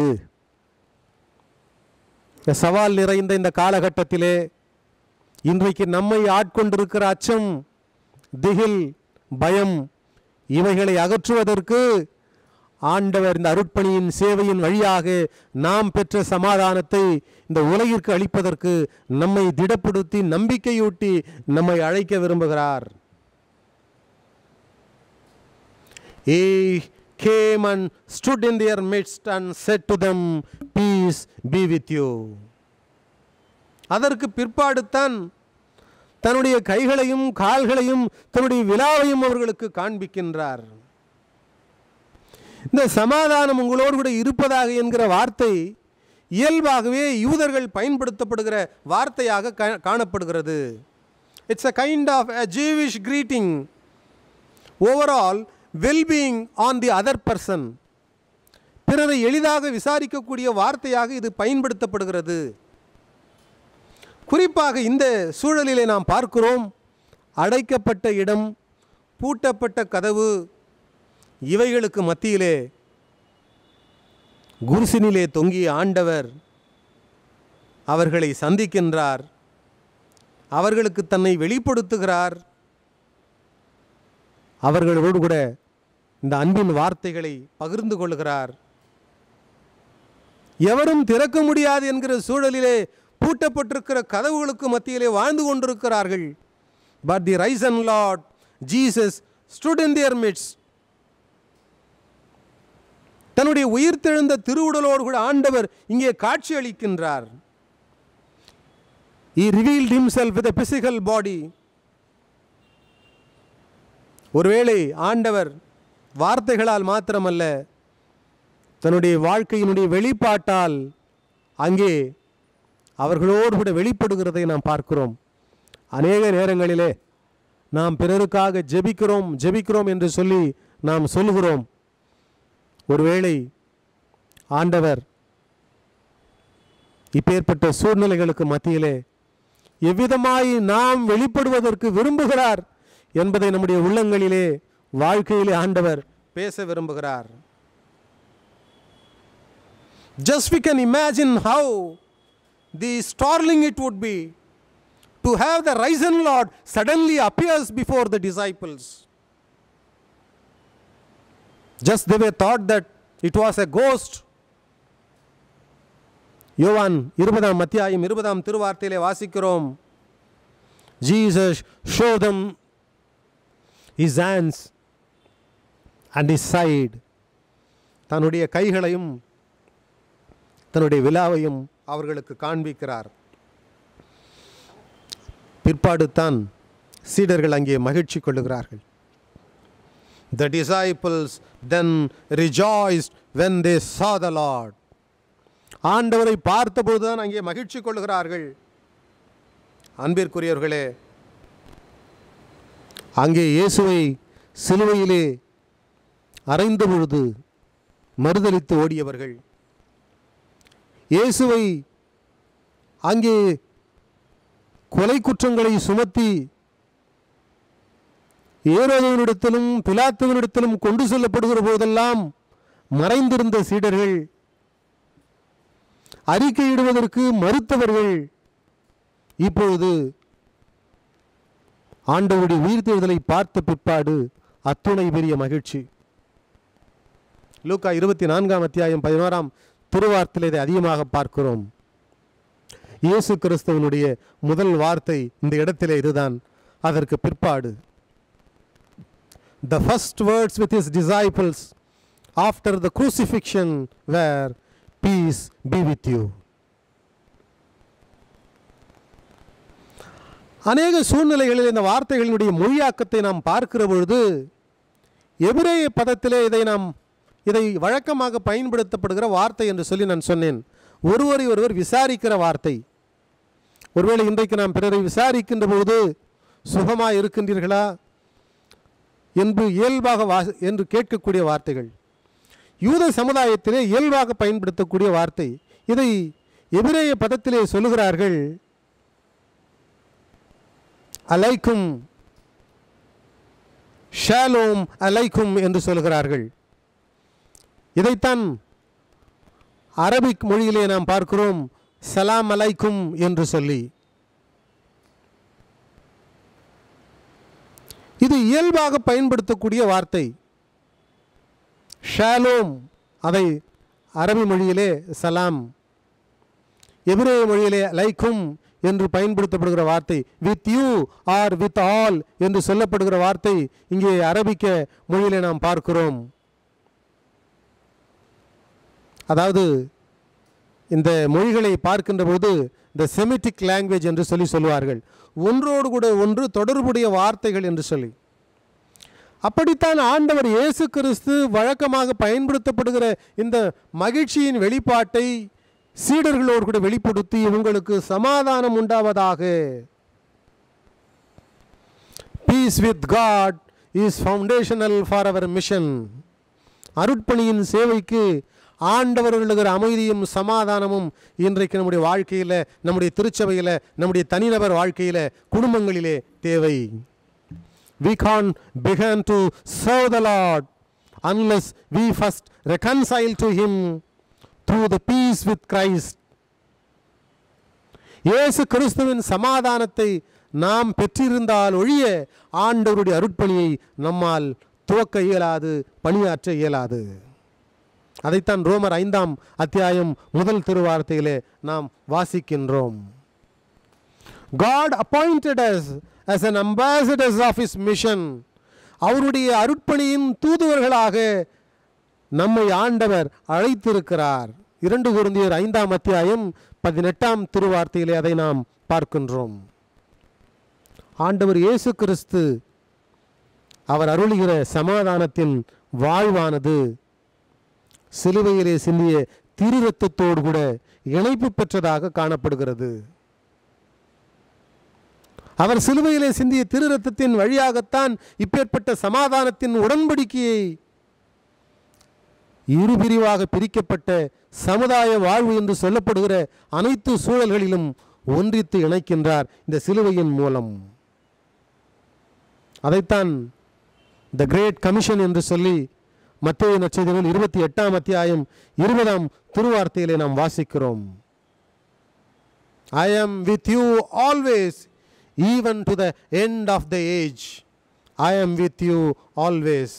இந்த சவால் நிறைந்த இந்த காலகட்டத்திலே இன்றைக்கு நம்மை ஆட்கொண்டிருக்கிற அச்சம் திகில் பயம் இவைகளை அகற்றுவதற்கு ஆண்டவர் இந்த அருட்பணியின் சேவையின் வழியாக நாம் பெற்ற சமாதானத்தை இந்த உலகிற்கு அளிப்பதற்கு நம்மை திடப்படுத்தி நம்பிக்கையூட்டி நம்மை அழைக்க விரும்புகிறார் He came and stood in their midst and said to them, Peace be with you. அதற்கு பிற்பாடுத்தான் தன்னுடைய கைகளையும் கால்களையும் தன்னுடைய விழாவையும் அவர்களுக்கு காண்பிக்கின்றார் இந்த சமாதானம் உங்களோடு கூட இருப்பதாக என்கிற வார்த்தை இயல்பாகவே யூதர்கள் பயன்படுத்தப்படுகிற வார்த்தையாக கா- காணப்படுகிறது it's a kind of a Jewish greeting overall wellbeing on the other person பிறரை எளிதாக விசாரிக்கக்கூடிய வார்த்தையாக இது பயன்படுத்தப்படுகிறது குறிப்பாக இந்த சூழலிலே நாம் பார்க்கிறோம் அடைக்கப்பட்ட இடம் பூட்டப்பட்ட கதவு இவைகளுக்கு மத்தியிலே குருசினிலே தொங்கிய ஆண்டவர் அவர்களை சந்திக்கின்றார் அவர்களுக்கு தன்னை வெளிப்படுத்துகிறார் அவர்களோடு கூட இந்த அன்பின் வார்த்தைகளை பகிர்ந்து கொள்கிறார் எவரும் திறக்க முடியாது என்கிற சூழலிலே பூட்டப்பட்டிருக்கிற கதவுகளுக்கு மத்தியிலே வாழ்ந்து கொண்டிருக்கிறார்கள் but the rise and Lord Jesus stood in their midst தன்னுடைய உயிர்த்தெழுந்த திருவுடலோடு கூட ஆண்டவர் இங்கே காட்சி அளிக்கின்றார் he revealed himself with a physical body ஒருவேளை ஆண்டவர் வார்த்தைகளால் மாத்திரமல்ல தன்னுடைய வாழ்க்கையினுடைய வெளிப்பாட்டால் அங்கே அவர்களோடு கூட வெளிப்படுகிறதை நாம் பார்க்கிறோம் அநேக நேரங்களிலே நாம் பிறருக்காக ஜெபிக்கிறோம் ஜெபிக்கிறோம் என்று சொல்லி நாம் சொல்லுகிறோம் ஒருவேளை ஆண்டவர் இப்பேற்பட்ட சூழ்நிலைகளுக்கு மத்தியிலே எவ்விதமாய் நாம் வெளிப்படுவதற்கு விரும்புகிறார் என்பதை நம்முடைய உள்ளங்களிலே வாழ்க்கையிலே ஆண்டவர் பேச விரும்புகிறார் Just we can imagine how the startling it would be to have the risen Lord suddenly appears before the disciples. Just they were thought that it was a ghost. யோவான் இருபதாம் அத்தியாயம் இருபதாம் திருவார்த்தையிலே வாசிக்கிறோம் Jesus show them his hands and his side தன்னுடைய கைகளையும் தன்னுடைய விழாவையும் அவர்களுக்கு காண்பிக்கிறார் பிற்பாடு தான் சீடர்கள் அங்கே மகிழ்ச்சி கொள்ளுகிறார்கள் The disciples then rejoiced when they saw the Lord. ஆண்டவரை பார்த்தபோது தான் அங்கே மகிழ்ச்சி கொள்ளுகிறார்கள் அன்பிற்குரியவர்களே அங்கே இயேசுவை சிலுவையிலே அறைந்த பொழுது மறுதலித்து ஓடியவர்கள் இயேசுவை அங்கே கொலை குற்றங்களை சுமத்தி ஏரோதவனிடத்திலும் பிலாத்துவனிடத்திலும் கொண்டு செல்லப்படுகிற போதெல்லாம் மறைந்திருந்த சீடர்கள் அறிக்கையிடுவதற்கு மறுத்தவர்கள் இப்பொழுது ஆண்டவருடைய உயிர்த்தெழுதலை பார்த்த பிற்பாடு அத்துணை பெரிய மகிழ்ச்சி லூக்கா இருபத்தி நான்காம் அத்தியாயம் பதினோராம் திருவார்த்தையில் இதை அதிகமாக பார்க்கிறோம் இயேசு கிறிஸ்துவனுடைய முதல் வார்த்தை இந்த இடத்திலே இதுதான் அதற்கு பிற்பாடு the first words with his disciples after the crucifixion where peace be with you அநேக சூழ்நிலைகளில் இந்த வார்த்தைகளினுடைய மொழியாக்கத்தை நாம் பார்க்கிற பொழுது எபிரேய பதத்திலே இதை நாம் இதை வழக்கமாக பயன்படுத்தப்படுகிற வார்த்தை என்று சொல்லி நான் சொன்னேன் ஒருவரை ஒருவர் விசாரிக்கிற வார்த்தை ஒருவேளை இன்றைக்கு நாம் பிறரை விசாரிக்கின்ற போது சுகமாக இருக்கின்றீர்களா என்று இயல்பாக வா என்று கேட்கக்கூடிய வார்த்தைகள் யூத சமுதாயத்திலே இயல்பாக பயன்படுத்தக்கூடிய வார்த்தை இதை எபிரேய பதத்திலே சொல்லுகிறார்கள் அலைக்கும் ஷாலோம் அலைக்கும் என்று சொல்கிறார்கள் இதைத்தான் அரபிக் மொழியிலே நாம் பார்க்கிறோம் சலாம் அலைக்கும் என்று சொல்லி இது இயல்பாக பயன்படுத்தக்கூடிய வார்த்தை ஷாலோம் அதை அரபி மொழியிலே சலாம் எபிரேய மொழியிலே லைக்கும் என்று பயன்படுத்தப்படுகிற வார்த்தை with you or with all என்று சொல்லப்படுகிற வார்த்தை இங்கே அரபிக்க மொழியிலே நாம் பார்க்கிறோம் அதாவது இந்த மொழிகளை பார்க்கின்ற போது இந்த செமிட்டிக் லாங்குவேஜ் என்று சொல்லி சொல்வார்கள் ஒன்றோடு கூட ஒன்று தொடர்புடைய வார்த்தைகள் என்று சொல்லி அப்படித்தான் ஆண்டவர் இயேசு கிறிஸ்து வழக்கமாக பயன்படுத்தப்படுகிற இந்த மகிழ்ச்சியின் வெளிப்பாட்டை சீடர்களோடு கூட வெளிப்படுத்தி உங்களுக்கு சமாதானம் உண்டாவதாக peace with God is foundational for our mission அருட்பணியின் சேவைக்கு ஆண்டவர் எழுகிற அமைதியும் சமாதானமும் இன்றைக்கு நம்முடைய வாழ்க்கையில் நம்முடைய திருச்சபையில் நம்முடைய தனிநபர் வாழ்க்கையில் குடும்பங்களிலே தேவை we can't begin to serve the Lord unless we first reconcile to Him through the peace with Christ. இயேசு கிறிஸ்துவின் சமாதானத்தை நாம் பெற்றிருந்தால் ஒழிய ஆண்டவருடைய அருட்பணியை நம்மால் துவக்க இயலாது பணியாற்ற இயலாது அதைத்தான் ரோமர் ஐந்தாம் அத்தியாயம் முதல் திருவார்த்தையிலே நாம் வாசிக்கின்றோம் God appointed us as an ambassadors of his mission அவருடைய அருட்பணியின் தூதுவர்களாக நம்மை ஆண்டவர் அழைத்திருக்கிறார் இரண்டு குருந்தியர் ஐந்தாம் அத்தியாயம் பதினெட்டாம் திருவார்த்தையிலே அதை நாம் பார்க்கின்றோம் ஆண்டவர் இயேசு கிறிஸ்து அவர் அருளுகிற சமாதானத்தின் வாழ்வானது சிலுவையிலே சிந்திய திரு ரத்தத்தோடு கூட இணைப்பு பெற்றதாக காணப்படுகிறது அவர் சிலுவையிலே சிந்திய திரு ரத்தத்தின் வழியாகத்தான் இப்பேற்பட்ட சமாதானத்தின் உடன்படிக்கையை இரு பிரிவாக பிரிக்கப்பட்ட சமுதாய வாழ்வு என்று சொல்லப்படுகிற அனைத்து சூழல்களிலும் ஒன்றித்து இணைக்கின்றார் இந்த சிலுவையின் மூலம் அதைத்தான் த கிரேட் கமிஷன் என்று சொல்லி மத்திய நட்சத்திரம் இருபத்தி எட்டாம் அத்தியாயம் இருபதாம் திருவார்த்தையிலே நாம் வாசிக்கிறோம் ஐ am with you always even to the end of the age i am with you always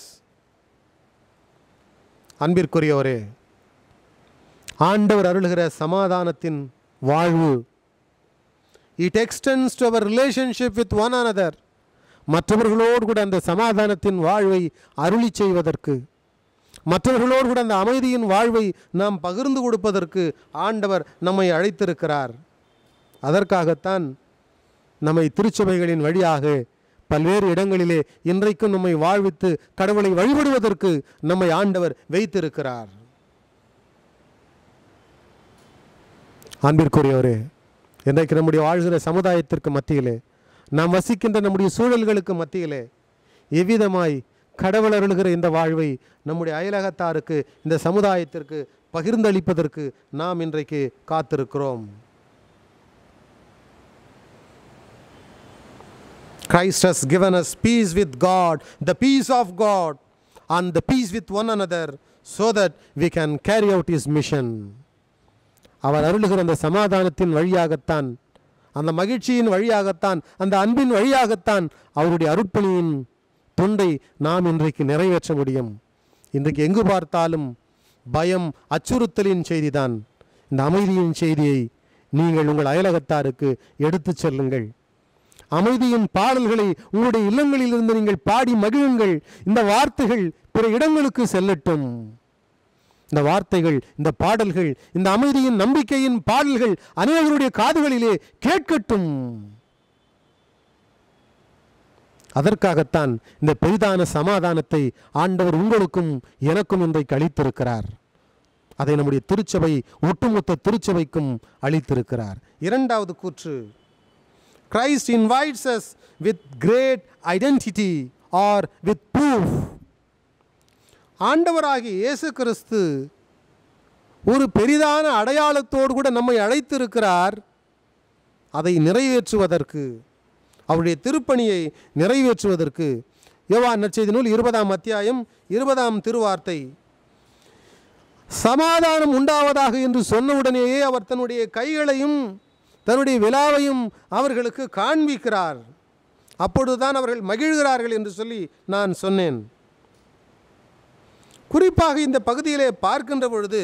அன்பிற்குரியவரே ஆண்டவர் அருளுகிற சமாதானத்தின் வாழ்வு it extends to our relationship with one another மற்றவர்களோடு கூட அந்த சமாதானத்தின் வாழ்வை அருளி செய்வதற்கு மற்றவர்களோடு கூட அந்த அமைதியின் வாழ்வை நாம் பகிர்ந்து கொடுப்பதற்கு ஆண்டவர் நம்மை அழைத்திருக்கிறார் அதற்காகத்தான் நம்மை திருச்சபைகளின் வழியாக பல்வேறு இடங்களிலே இன்றைக்கும் நம்மை வாழ்வித்து கடவுளை வழிபடுவதற்கு நம்மை ஆண்டவர் வைத்திருக்கிறார் அன்பிற்குரியவரே இன்றைக்கு நம்முடைய வாழ்கிற சமுதாயத்திற்கு மத்தியிலே நாம் வசிக்கின்ற நம்முடைய சூழல்களுக்கு மத்தியிலே எவ்விதமாய் கடவுள் அருளுகிற இந்த வாழ்வை நம்முடைய அயலகத்தாருக்கு இந்த சமுதாயத்திற்கு பகிர்ந்தளிப்பதற்கு நாம் இன்றைக்கு காத்திருக்கிறோம் Christ has given us peace with God, the peace of God, and the peace with one another, so that we can carry out His mission. அவர் அருளுகிற அந்த சமாதானத்தின் வழியாகத்தான் அந்த மகிழ்ச்சியின் வழியாகத்தான் அந்த அன்பின் வழியாகத்தான் அவருடைய அருட்பணியின் தொண்டை நாம் இன்றைக்கு நிறைவேற்ற முடியும் இன்றைக்கு எங்கு பார்த்தாலும் பயம் அச்சுறுத்தலின் செய்திதான் இந்த அமைதியின் செய்தியை நீங்கள் உங்கள் அயலகத்தாருக்கு எடுத்துச் செல்லுங்கள் அமைதியின் பாடல்களை உங்களுடைய இல்லங்களிலிருந்து நீங்கள் பாடி மகிழுங்கள் இந்த வார்த்தைகள் பிற இடங்களுக்கு செல்லட்டும் இந்த வார்த்தைகள் இந்த பாடல்கள் இந்த அமைதியின் நம்பிக்கையின் பாடல்கள் அனைவருடைய காதுகளிலே கேட்கட்டும் அதற்காகத்தான் இந்த பெரிதான சமாதானத்தை ஆண்டவர் உங்களுக்கும் எனக்கும் இன்றைக்கு அளித்திருக்கிறார் அதை நம்முடைய திருச்சபை ஒட்டுமொத்த திருச்சபைக்கும் அளித்திருக்கிறார் இரண்டாவது கூற்று Christ invites us with great identity or with proof. ஆண்டவராகிய இயேசு கிறிஸ்து ஒரு பெரிதான அடையாளத்தோடு கூட நம்மை அழைத்திருக்கிறார் அதை நிறைவேற்றுவதற்கு அவருடைய திருப்பணியை நிறைவேற்றுவதற்கு யோவான் நற்செய்தி நூல் இருபதாம் அத்தியாயம் இருபதாம் திருவார்த்தை சமாதானம் உண்டாவதாக என்று சொன்னவுடனேயே அவர் தன்னுடைய கைகளையும் தன்னுடைய விழாவையும் அவர்களுக்கு காண்பிக்கிறார் அப்பொழுதுதான் அவர்கள் மகிழ்கிறார்கள் என்று சொல்லி நான் சொன்னேன் குறிப்பாக இந்த பகுதியிலே பார்க்கின்ற பொழுது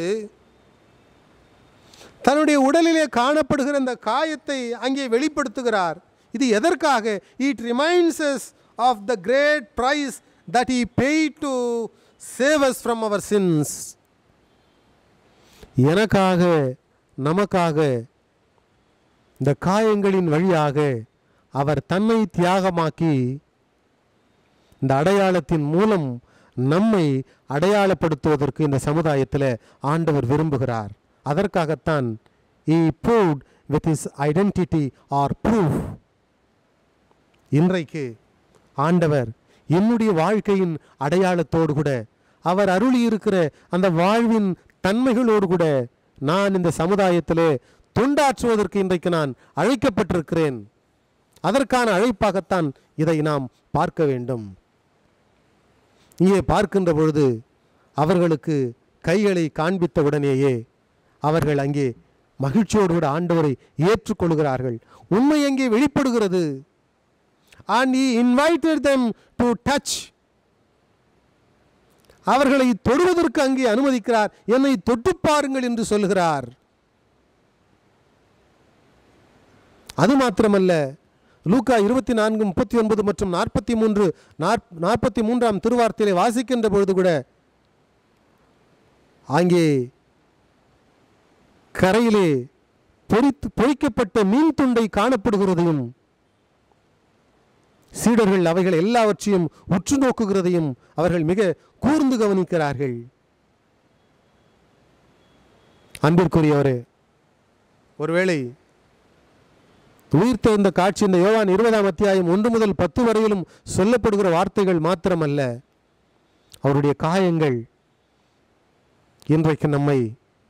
தன்னுடைய உடலிலே காணப்படுகிற இந்த காயத்தை அங்கே வெளிப்படுத்துகிறார் இது எதற்காக it reminds of the great price that he paid to save us from our sins எனக்காக நமக்காக இந்த காயங்களின் வழியாக அவர் தன்னை தியாகமாக்கி இந்த அடையாளத்தின் மூலம் நம்மை அடையாளப்படுத்துவதற்கு இந்த சமுதாயத்தில் ஆண்டவர் விரும்புகிறார் அதற்காகத்தான் he proved with his identity or proof இன்றைக்கு ஆண்டவர் என்னுடைய வாழ்க்கையின் அடையாளத்தோடு கூட அவர் அருளி இருக்கிற அந்த வாழ்வின் தன்மைகளோடு கூட நான் இந்த சமுதாயத்திலே தொண்டாற்றுவதற்கு இன்றைக்கு நான் அழைக்கப்பட்டிருக்கிறேன் அதற்கான அழைப்பாகத்தான் இதை நாம் பார்க்க வேண்டும் இங்கே பார்க்கின்ற பொழுது அவர்களுக்கு கைகளை காண்பித்த உடனேயே அவர்கள் அங்கே மகிழ்ச்சியோடு கூட ஆண்டவரை ஏற்றுக்கொள்கிறார்கள் உண்மை அங்கே வெளிப்படுகிறது and he invited them to touch அவர்களை தொடுவதற்கு அங்கே அனுமதிக்கிறார் என்னை தொட்டு பாருங்கள் என்று சொல்கிறார் அது மாத்திரமல்ல லூக்கா இருபத்தி நான்கு முப்பத்தி ஒன்பது மற்றும் நாற்பத்தி மூன்று நாற்பத்தி மூன்றாம் திருவார்த்தையிலே வாசிக்கின்ற பொழுது கூட அங்கே கரையிலே பொறித்து பொறிக்கப்பட்ட மீன் துண்டை காணப்படுகிறதையும் சீடர்கள் அவைகள் எல்லாவற்றையும் உற்று நோக்குகிறதையும் அவர்கள் மிக கூர்ந்து கவனிக்கிறார்கள் அன்பிற்குரியவரே ஒருவேளை உயிர்த்தெழுந்த காட்சி இந்த யோவான் இருபதாம் அத்தியாயம் ஒன்று முதல் பத்து வரையிலும் சொல்லப்படுகிற வார்த்தைகள் மாத்திரமல்ல அவருடைய காயங்கள் இன்றைக்கு நம்மை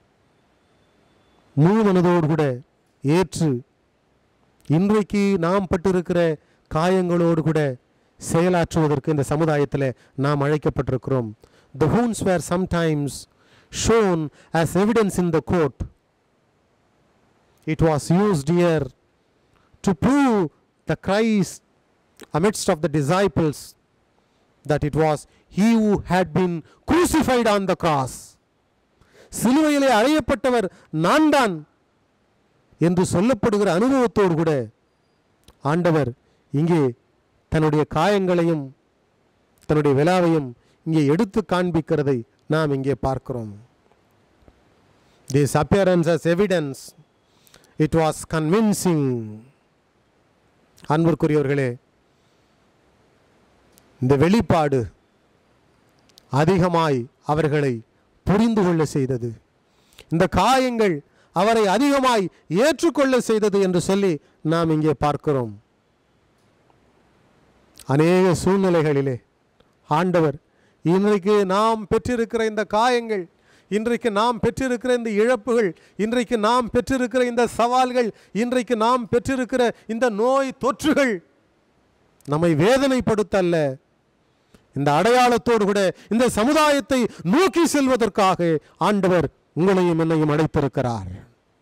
முழு மனதோடு கூட ஏற்று இன்றைக்கு நாம் பட்டிருக்கிற காயங்களோடு கூட செயலாற்றுவதற்கு இந்த சமுதாயத்தில் நாம் அழைக்கப்பட்டிருக்கிறோம் த wounds were sometimes shown as evidence in the court it was used here to prove the Christ amidst of the disciples that it was he who had been crucified on the cross சிலுவையிலே அறையப்பட்டவர் நான் தான் என்று சொல்லப்படுகிற அனுபவத்தோடு கூட ஆண்டவர் இங்கே தன்னுடைய காயங்களையும் தன்னுடைய விழாவையும் இங்கே எடுத்து காண்பிக்கிறதை நாம் இங்கே பார்க்கிறோம் this appearance as evidence it was convincing அன்பிற்குரியவர்களே இந்த வெளிப்பாடு அதிகமாய் அவர்களை புரிந்து கொள்ள செய்தது இந்த காயங்கள் அவரை அதிகமாய் ஏற்றுக்கொள்ள செய்தது என்று சொல்லி நாம் இங்கே பார்க்கிறோம் அநேக சூழ்நிலைகளிலே ஆண்டவர் இன்றைக்கு நாம் பெற்றிருக்கிற இந்த காயங்கள் இன்றைக்கு நாம் பெற்றிருக்கிற இந்த இழப்புகள் இன்றைக்கு நாம் பெற்றிருக்கிற இந்த சவால்கள் இன்றைக்கு நாம் பெற்றிருக்கிற இந்த நோய் தொற்றுகள் நம்மை வேதனைப்படுத்தல்ல இந்த அடையாளத்தோடு கூட இந்த சமுதாயத்தை நோக்கி செல்வதற்காக ஆண்டவர் உங்களையும் என்னையும் அழைத்திருக்கிறார்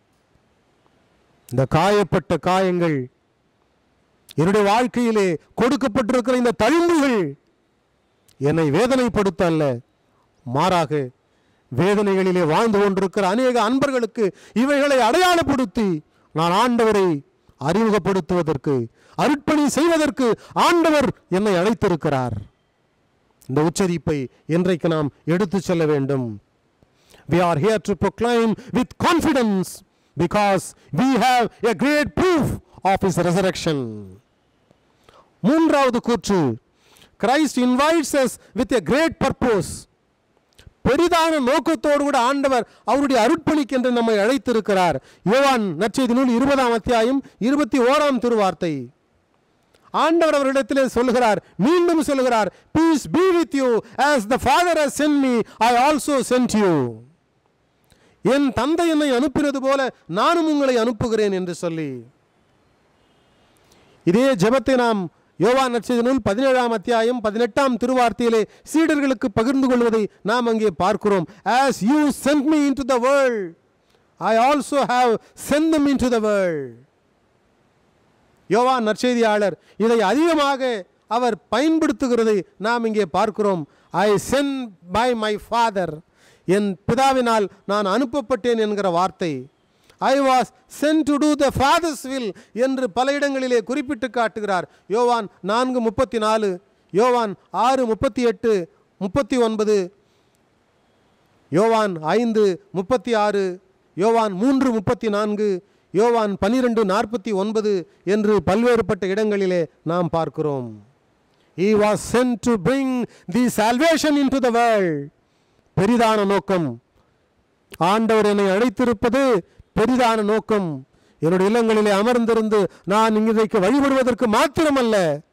இந்த காயப்பட்ட காயங்கள் என்னுடைய வாழ்க்கையிலே கொடுக்கப்பட்டிருக்கிற இந்த தழும்புகள் என்னை வேதனைப்படுத்த அல்ல மாறாக வேதனைகளிலே வாழ்ந்து கொண்டிருக்கிற அநேக அன்பர்களுக்கு இவைகளை அடையாளப்படுத்தி நான் ஆண்டவரை அறிமுகப்படுத்துவதற்கு அருட்பணி செய்வதற்கு ஆண்டவர் என்னை அழைத்திருக்கிறார் இந்த உச்சரிப்பை இன்றைக்கு நாம் எடுத்துச் செல்ல வேண்டும் we are here to proclaim with confidence because we have a great proof of his resurrection மூன்றாவது கூற்று Christ invites us with a great purpose பெரிதான நோக்கத்தோடு கூட ஆண்டவர் அவருடைய அருட்பணிக்கு என்று நம்மை அழைத்திருக்கிறார் யோவான் நற்செய்தி நூல் இருபதாம் அத்தியாயம் இருபத்தி ஓராம் திருவார்த்தை ஆண்டவர் அவரிடத்திலே சொல்லுகிறார் மீண்டும் சொல்லுகிறார் peace be with you as the father has sent me i also sent you என் தந்தை என்னை அனுப்பினது போல நானும் உங்களை அனுப்புகிறேன் என்று சொல்லி இதே ஜெபத்தை நாம் யோவான் நற்செய்தி நூல் பதினேழாம் அத்தியாயம் பதினெட்டாம் திருவார்த்தையிலே சீடர்களுக்கு பகிர்ந்து கொள்வதை நாம் அங்கே பார்க்கிறோம் as you sent me into the world i also have sent them into the world யோவான் நற்செய்தியாளர் இதை அதிகமாக அவர் பயன்படுத்துகிறதை நாம் இங்கே பார்க்கிறோம் I sent by my father என் பிதாவினால் நான் அனுப்பப்பட்டேன் என்கிற வார்த்தை I was sent to do the father's will என்று பல இடங்களிலே குறிப்பிட்டு காட்டுகிறார் யோவான் நான்கு முப்பத்தி நாலு யோவான் ஆறு முப்பத்தி எட்டு முப்பத்தி ஒன்பது யோவான் ஐந்து முப்பத்தி ஆறு யோவான் மூன்று முப்பத்தி நான்கு யோவான் பனிரெண்டு நாற்பத்தி ஒன்பது என்று பல்வேறுபட்ட இடங்களிலே நாம் பார்க்கிறோம் he was sent to bring the salvation into the world பெரிதான நோக்கம் ஆண்டவர் என்னை அழைத்திருப்பது பெரிதான நோக்கம் என்னுடைய இல்லங்களிலே அமர்ந்திருந்து நான் இன்றைக்கு வழிபடுவதற்கு மாத்திரமல்ல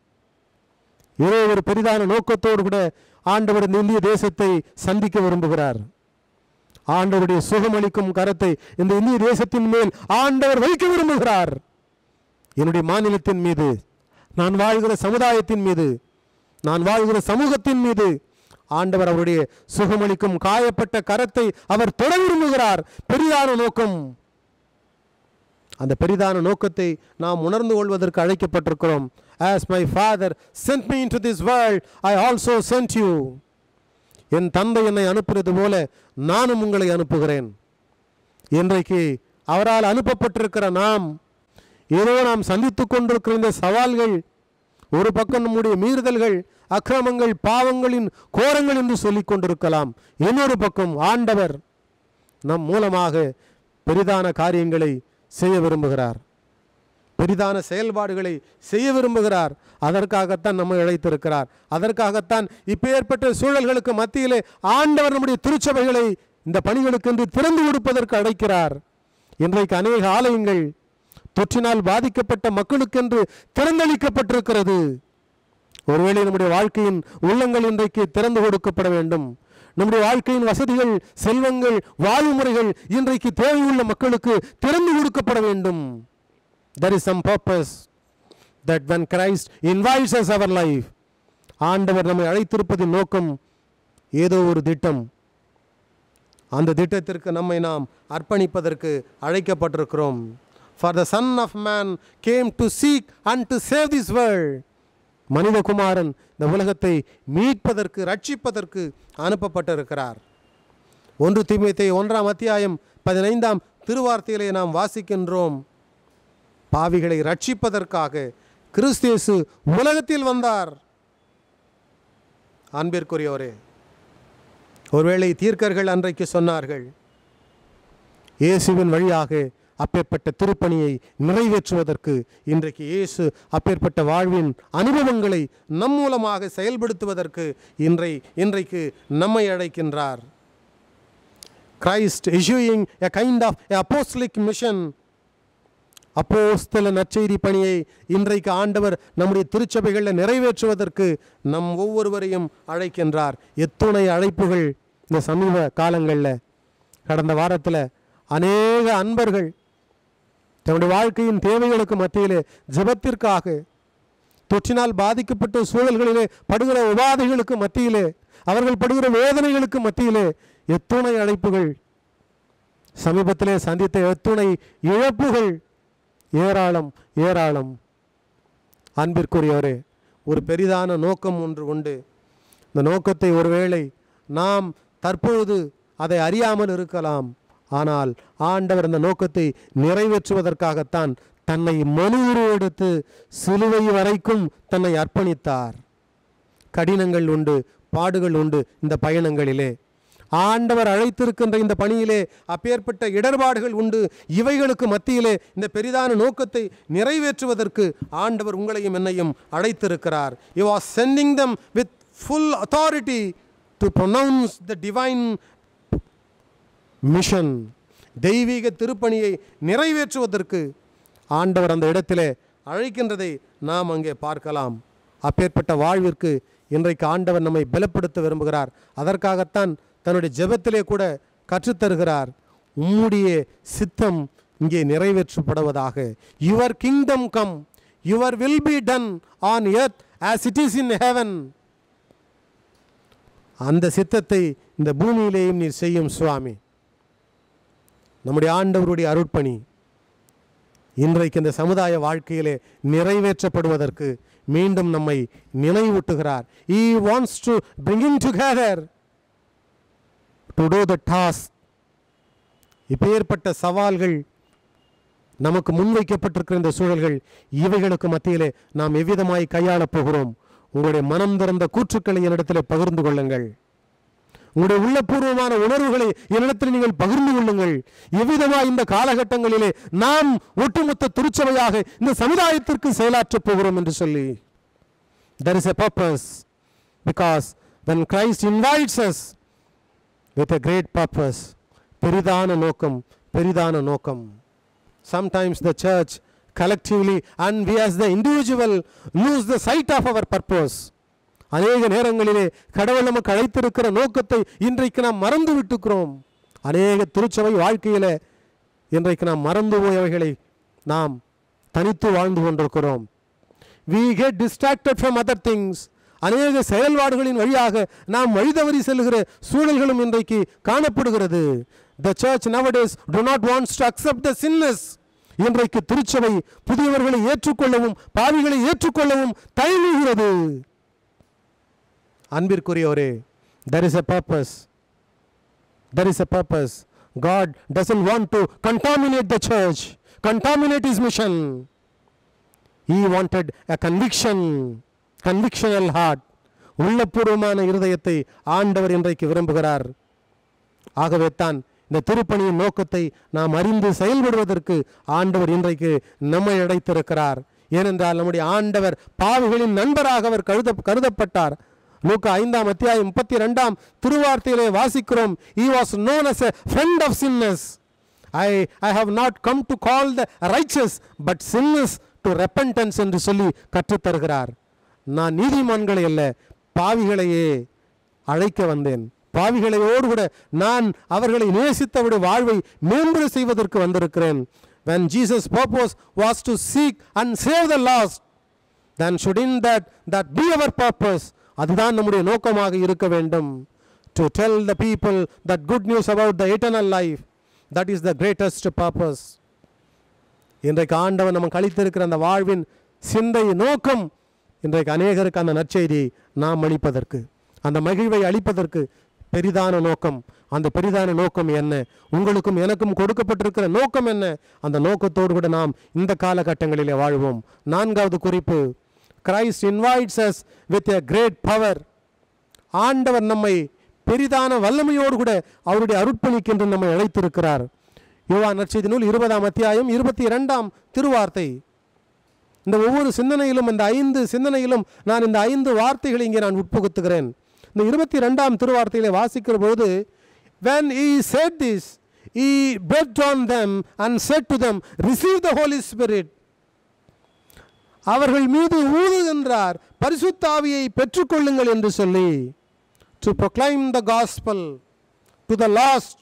ஏதோ ஒரு பெரிதான நோக்கத்தோடு கூட ஆண்டவர் இந்த இந்திய தேசத்தை சந்திக்க விரும்புகிறார் ஆண்டவருடைய சுகமளிக்கும் கரத்தை இந்த இந்திய தேசத்தின் மேல் ஆண்டவர் வைக்க விரும்புகிறார் என்னுடைய மாநிலத்தின் மீது நான் வாழ்கிற சமுதாயத்தின் மீது நான் வாழ்கிற சமூகத்தின் மீது ஆண்டவர் அவருடைய சுகமளிக்கும் காயப்பட்ட கரத்தை அவர் தொட விரும்புகிறார் பெரிதான நோக்கம் அந்த பெரிதான நோக்கத்தை நாம் உணர்ந்து கொள்வதற்கு அழைக்கப்பட்டிருக்கிறோம் as my father sent me into this world i also sent you என் தந்தை என்னை அனுப்பினது போல நானும் உங்களை அனுப்புகிறேன் இன்றைக்கு அவரால் அனுப்பப்பட்டிருக்கிற நாம் ஏதோ நாம் சந்தித்துக் கொண்டிருக்கிற இந்த சவால்கள் ஒரு பக்கம் நம்முடைய மீறுதல்கள் அக்கிரமங்கள் பாவங்களின் கோரங்கள் என்று சொல்லிக் கொண்டிருக்கலாம் இன்னொரு பக்கம் ஆண்டவர் நம் மூலமாக பெரிதான காரியங்களை செய்ய விரும்புகிறார் பெரிதான செயல்பாடுகளை செய்ய விரும்புகிறார் அதற்காகத்தான் நம்மை அழைத்திருக்கிறார் அதற்காகத்தான் இப்பேற்பட்ட சூழல்களுக்கு மத்தியிலே ஆண்டவர் நம்முடைய திருச்சபைகளை இந்த பணிகளுக்கென்று திறந்து கொடுப்பதற்கு அழைக்கிறார் இன்றைக்கு அநேக ஆலயங்கள் தொற்றினால் பாதிக்கப்பட்ட மக்களுக்கென்று திறந்தளிக்கப்பட்டிருக்கிறது ஒருவேளை நம்முடைய வாழ்க்கையின் உள்ளங்கள் இன்றைக்கு திறந்து கொடுக்கப்பட வேண்டும் நம்முடைய வாழ்க்கையின் வசதிகள் செல்வங்கள் வாழ்வு முறைகள் இன்றைக்கு தேவையுள்ள மக்களுக்கு திறந்து கொடுக்கப்பட வேண்டும் there is some purpose that when Christ invites us our life ஆண்டவர் நம்மை அழைத்திருப்பதின் நோக்கம் ஏதோ ஒரு திட்டம் அந்த திட்டத்திற்கு நம்மை நாம் அர்ப்பணிப்பதற்கு அழைக்கப்பட்டிருக்கிறோம் for the son of man came to seek and to save this world மனிதகுமாரன் இந்த உலகத்தை மீட்பதற்கு ரட்சிப்பதற்கு அனுப்பப்பட்டிருக்கிறார் ஒன்று தீமைத்தை ஒன்றாம் அத்தியாயம் பதினைந்தாம் திருவார்த்தையிலே நாம் வாசிக்கின்றோம் பாவிகளை ரட்சிப்பதற்காக கிறிஸ்தியேசு உலகத்தில் வந்தார் அன்பிற்குரியவரே ஒருவேளை தீர்க்கர்கள் அன்றைக்கு சொன்னார்கள் இயேசுவின் வழியாக அப்பேற்பட்ட திருப்பணியை நிறைவேற்றுவதற்கு இன்றைக்கு இயேசு அப்பேற்பட்ட வாழ்வின் அனுபவங்களை நம் மூலமாக செயல்படுத்துவதற்கு இன்றை இன்றைக்கு நம்மை அழைக்கின்றார் Christ issuing a kind of apostolic mission அப்போஸ்தல நற்செய்தி பணியை இன்றைக்கு ஆண்டவர் நம்முடைய திருச்சபைகளில் நிறைவேற்றுவதற்கு நம் ஒவ்வொருவரையும் அழைக்கின்றார் எத்துணை அழைப்புகள் இந்த சமீப காலங்களில் கடந்த வாரத்தில் அநேக அன்பர்கள் தன்னுடைய வாழ்க்கையின் தேவைகளுக்கு மத்தியிலே ஜெபத்திற்காக தொற்றினால் பாதிக்கப்பட்ட சூழல்களிலே படுகிற உபாதைகளுக்கு மத்தியிலே அவர்கள் படுகிற வேதனைகளுக்கு மத்தியிலே எத்துணை அழைப்புகள் சமீபத்திலே சந்தித்த எத்துணை இழப்புகள் ஏராளம் ஏராளம் அன்பிற்குரியவரே ஒரு பெரிதான நோக்கம் ஒன்று உண்டு இந்த நோக்கத்தை ஒருவேளை நாம் தற்பொழுது அதை அறியாமல் இருக்கலாம் ஆனால் ஆண்டவர் அந்த நோக்கத்தை நிறைவேற்றுவதற்காகத்தான் தன்னை மனு உருவெடுத்து சிலுவை வரைக்கும் தன்னை அர்ப்பணித்தார் கடினங்கள் உண்டு பாடுகள் உண்டு இந்த பயணங்களிலே ஆண்டவர் அழைத்திருக்கின்ற இந்த பணியிலே அப்பேற்பட்ட இடர்பாடுகள் உண்டு இவைகளுக்கு மத்தியிலே இந்த பெரிதான நோக்கத்தை நிறைவேற்றுவதற்கு ஆண்டவர் உங்களையும் என்னையும் அழைத்திருக்கிறார் you are sending them with full authority to pronounce the divine mission தெய்வீக திருப்பணியை நிறைவேற்றுவதற்கு ஆண்டவர் அந்த இடத்திலே அழைக்கின்றதை நாம் அங்கே பார்க்கலாம் அப்பேற்பட்ட வாழ்விற்கு இன்றைக்கு ஆண்டவர் நம்மை பலப்படுத்த விரும்புகிறார் அதற்காகத்தான் தன்னுடைய ஜெபத்திலே கூட கற்றுத்தருகிறார் உம்முடைய சித்தம் இங்கே நிறைவேற்றப்படுவதாக your kingdom come your will be done on earth as it is in heaven அந்த சித்தத்தை இந்த பூமியிலேயும் நீர் செய்யும் சுவாமி நம்முடைய ஆண்டவருடைய அருட்பணி இன்றைக்கு இந்த சமுதாய வாழ்க்கையிலே நிறைவேற்றப்படுவதற்கு மீண்டும் நம்மை நினைவூட்டுகிறார் he wants to bringing together to do the task இப்பேற்பட்ட சவால்கள் நமக்கு முன்வைக்கப்பட்டிருக்கிற இந்த சூழல்கள் இவைகளுக்கு மத்தியிலே நாம் எவ்விதமாய் கையாளப் போகிறோம் உங்களுடைய மனம் திறந்த கூற்றுக்களை என்னிடத்தில் பகிர்ந்து கொள்ளுங்கள் உங்களுடைய உள்ளபூர்வமான உணர்வுகளை என்னிடத்தில் நீங்கள் பகிர்ந்து கொள்ளுங்கள் எவ்விதமா இந்த காலகட்டங்களிலே நாம் ஒட்டுமொத்த திருச்சபையாக இந்த சமுதாயத்திற்கு செயலாற்றப் போகிறோம் என்று சொல்லி there is a purpose because when Christ invites us with a great purpose பெரிதான நோக்கம் பெரிதான நோக்கம் sometimes the church collectively and we as the individual lose the sight of our purpose அநேக நேரங்களிலே கடவுள் நமக்கு அழைத்திருக்கிற நோக்கத்தை இன்றைக்கு நாம் மறந்து விட்டுக்கிறோம் அநேக திருச்சபை வாழ்க்கையில இன்றைக்கு நாம் மறந்து போயவைகளை நாம் தனித்து வாழ்ந்து கொண்டிருக்கிறோம் we get distracted from other things அநேக செயல்பாடுகளின் வழியாக நாம் வழிதவறி செல்கிற சூழல்களும் இன்றைக்கு காணப்படுகிறது the church nowadays do not wants to accept the sinners இன்றைக்கு திருச்சபை புதியவர்களை ஏற்றுக்கொள்ளவும் பாவிகளை ஏற்றுக்கொள்ளவும் தயங்குகிறது அன்பிற்குரியவரே there is a purpose there is a purpose god doesn't want to contaminate the church contaminate his mission he wanted a conviction convictional heart உள்ளபூர்வமான இருதயத்தை ஆண்டவர் இன்றைக்கு விரும்புகிறார் ஆகவே தான் இந்த திருப்பணியின் நோக்கத்தை நாம் அறிந்து செயல்படுவதற்கு ஆண்டவர் இன்றைக்கு நம்மை அடைத்திருக்கிறார் ஏனென்றால் நம்முடைய ஆண்டவர் பாவிகளின் நண்பராக அவர் கருத கருதப்பட்டார் லூக்கா ஐந்தாம் அத்தியாயம் முப்பத்தி ரெண்டாம் திருவார்த்தையிலே வாசிக்கிறோம் he was known as a friend of sinners I I have not come to call the righteous but sinners to repentance என்று சொல்லி கற்றுத்தருகிறார் நான் நீதிமான்களை அல்ல பாவிகளையே அழைக்க வந்தேன் பாவிகளையோடு கூட நான் அவர்களை நேசித்தவிட வாழ்வை மேம்பட செய்வதற்கு வந்திருக்கிறேன் when jesus purpose was to seek and save the lost then shouldn't that that be our purpose அதுதான் நம்முடைய நோக்கமாக இருக்க வேண்டும் to tell the people that good news about the eternal life that is the greatest purpose இன்றைக்கு ஆண்டவன் நம்ம கழித்திருக்கிற அந்த வாழ்வின் சிந்தை நோக்கம் இன்றைக்கு அநேகருக்கு அந்த நற்செய்தி நாம் அளிப்பதற்கு அந்த மகிழ்வை அளிப்பதற்கு பெரிதான நோக்கம் அந்த பெரிதான நோக்கம் என்ன உங்களுக்கும் எனக்கும் கொடுக்கப்பட்டிருக்கிற நோக்கம் என்ன அந்த நோக்கத்தோடு கூட நாம் இந்த காலகட்டங்களிலே வாழ்வோம் நான்காவது குறிப்பு Christ invites us with a great power ஆண்டவர் நம்மை பெரிதான வல்லமையோடு கூட அவருடைய அருட்பணிக்கென்று நம்மை அழைத்திருக்கிறார் யோவா நற்செய்தி நூல் இருபதாம் அத்தியாயம் இருபத்தி இரண்டாம் திருவார்த்தை இந்த ஒவ்வொரு சிந்தனையிலும் இந்த ஐந்து சிந்தனையிலும் நான் இந்த ஐந்து வார்த்தைகளை இங்கே நான் உட்புகுத்துகிறேன் இந்த இருபத்தி ரெண்டாம் திருவார்த்தையிலே வாசிக்கிற பொழுது when he said this he breathed on them and said to them receive the holy spirit அவர்கள் மீது ஊதுகின்றார் பரிசுத்தாவியை பெற்றுக்கொள்ளுங்கள் என்று சொல்லி to proclaim the gospel to the lost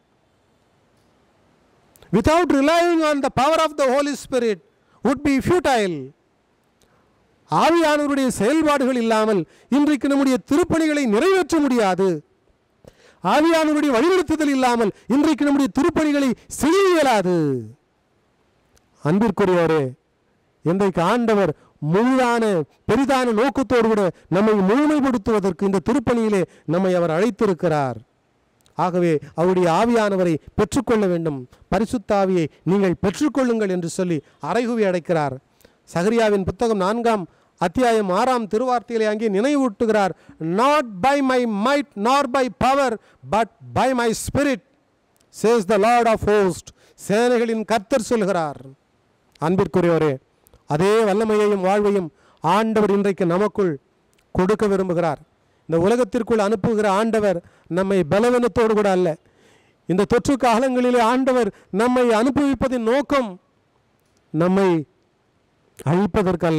without relying on the power of the holy spirit would be futile ஆவியானவருடைய செயல்பாடுகள் இல்லாமல் இன்றைக்கு நம்முடைய திருப்பணிகளை நிறைவேற்ற முடியாது ஆவியானவருடைய வழிநடத்துதல் இல்லாமல் இன்றைக்கு நம்முடைய திருப்பணிகளை செய்ய இயலாது அன்பிற்குரியவரே இன்றைக்கு ஆண்டவர் முழுதான பெரிதான நோக்கத்தோடு கூட நம்மை முழுமைப்படுத்துவதற்கு இந்த திருப்பணியிலே நம்மை அவர் அழைத்திருக்கிறார் ஆகவே அவருடைய ஆவியானவரை பெற்றுக்கொள்ள வேண்டும் பரிசுத்தாவியை நீங்கள் பெற்றுக்கொள்ளுங்கள் என்று சொல்லி அறைகுவி அடைக்கிறார் சகரியாவின் புத்தகம் நான்காம் அத்தியாயம் ஆறாம் திருவார்த்தையிலே அங்கே நினைவூட்டுகிறார் not by my might nor by power but by my spirit says the Lord of host சேனைகளின் கர்த்தர் சொல்கிறார் அன்பிற்குரியவரே அதே வல்லமையையும் வாழ்வையும் ஆண்டவர் இன்றைக்கு நமக்குள் கொடுக்க விரும்புகிறார் இந்த உலகத்திற்குள் அனுப்புகிற ஆண்டவர் நம்மை பலவீனத்தோடு கூட அல்ல இந்த தொற்று காலங்களிலே ஆண்டவர் நம்மை அனுபவிப்பதின் நோக்கம் நம்மை அழிப்பதற்கல்ல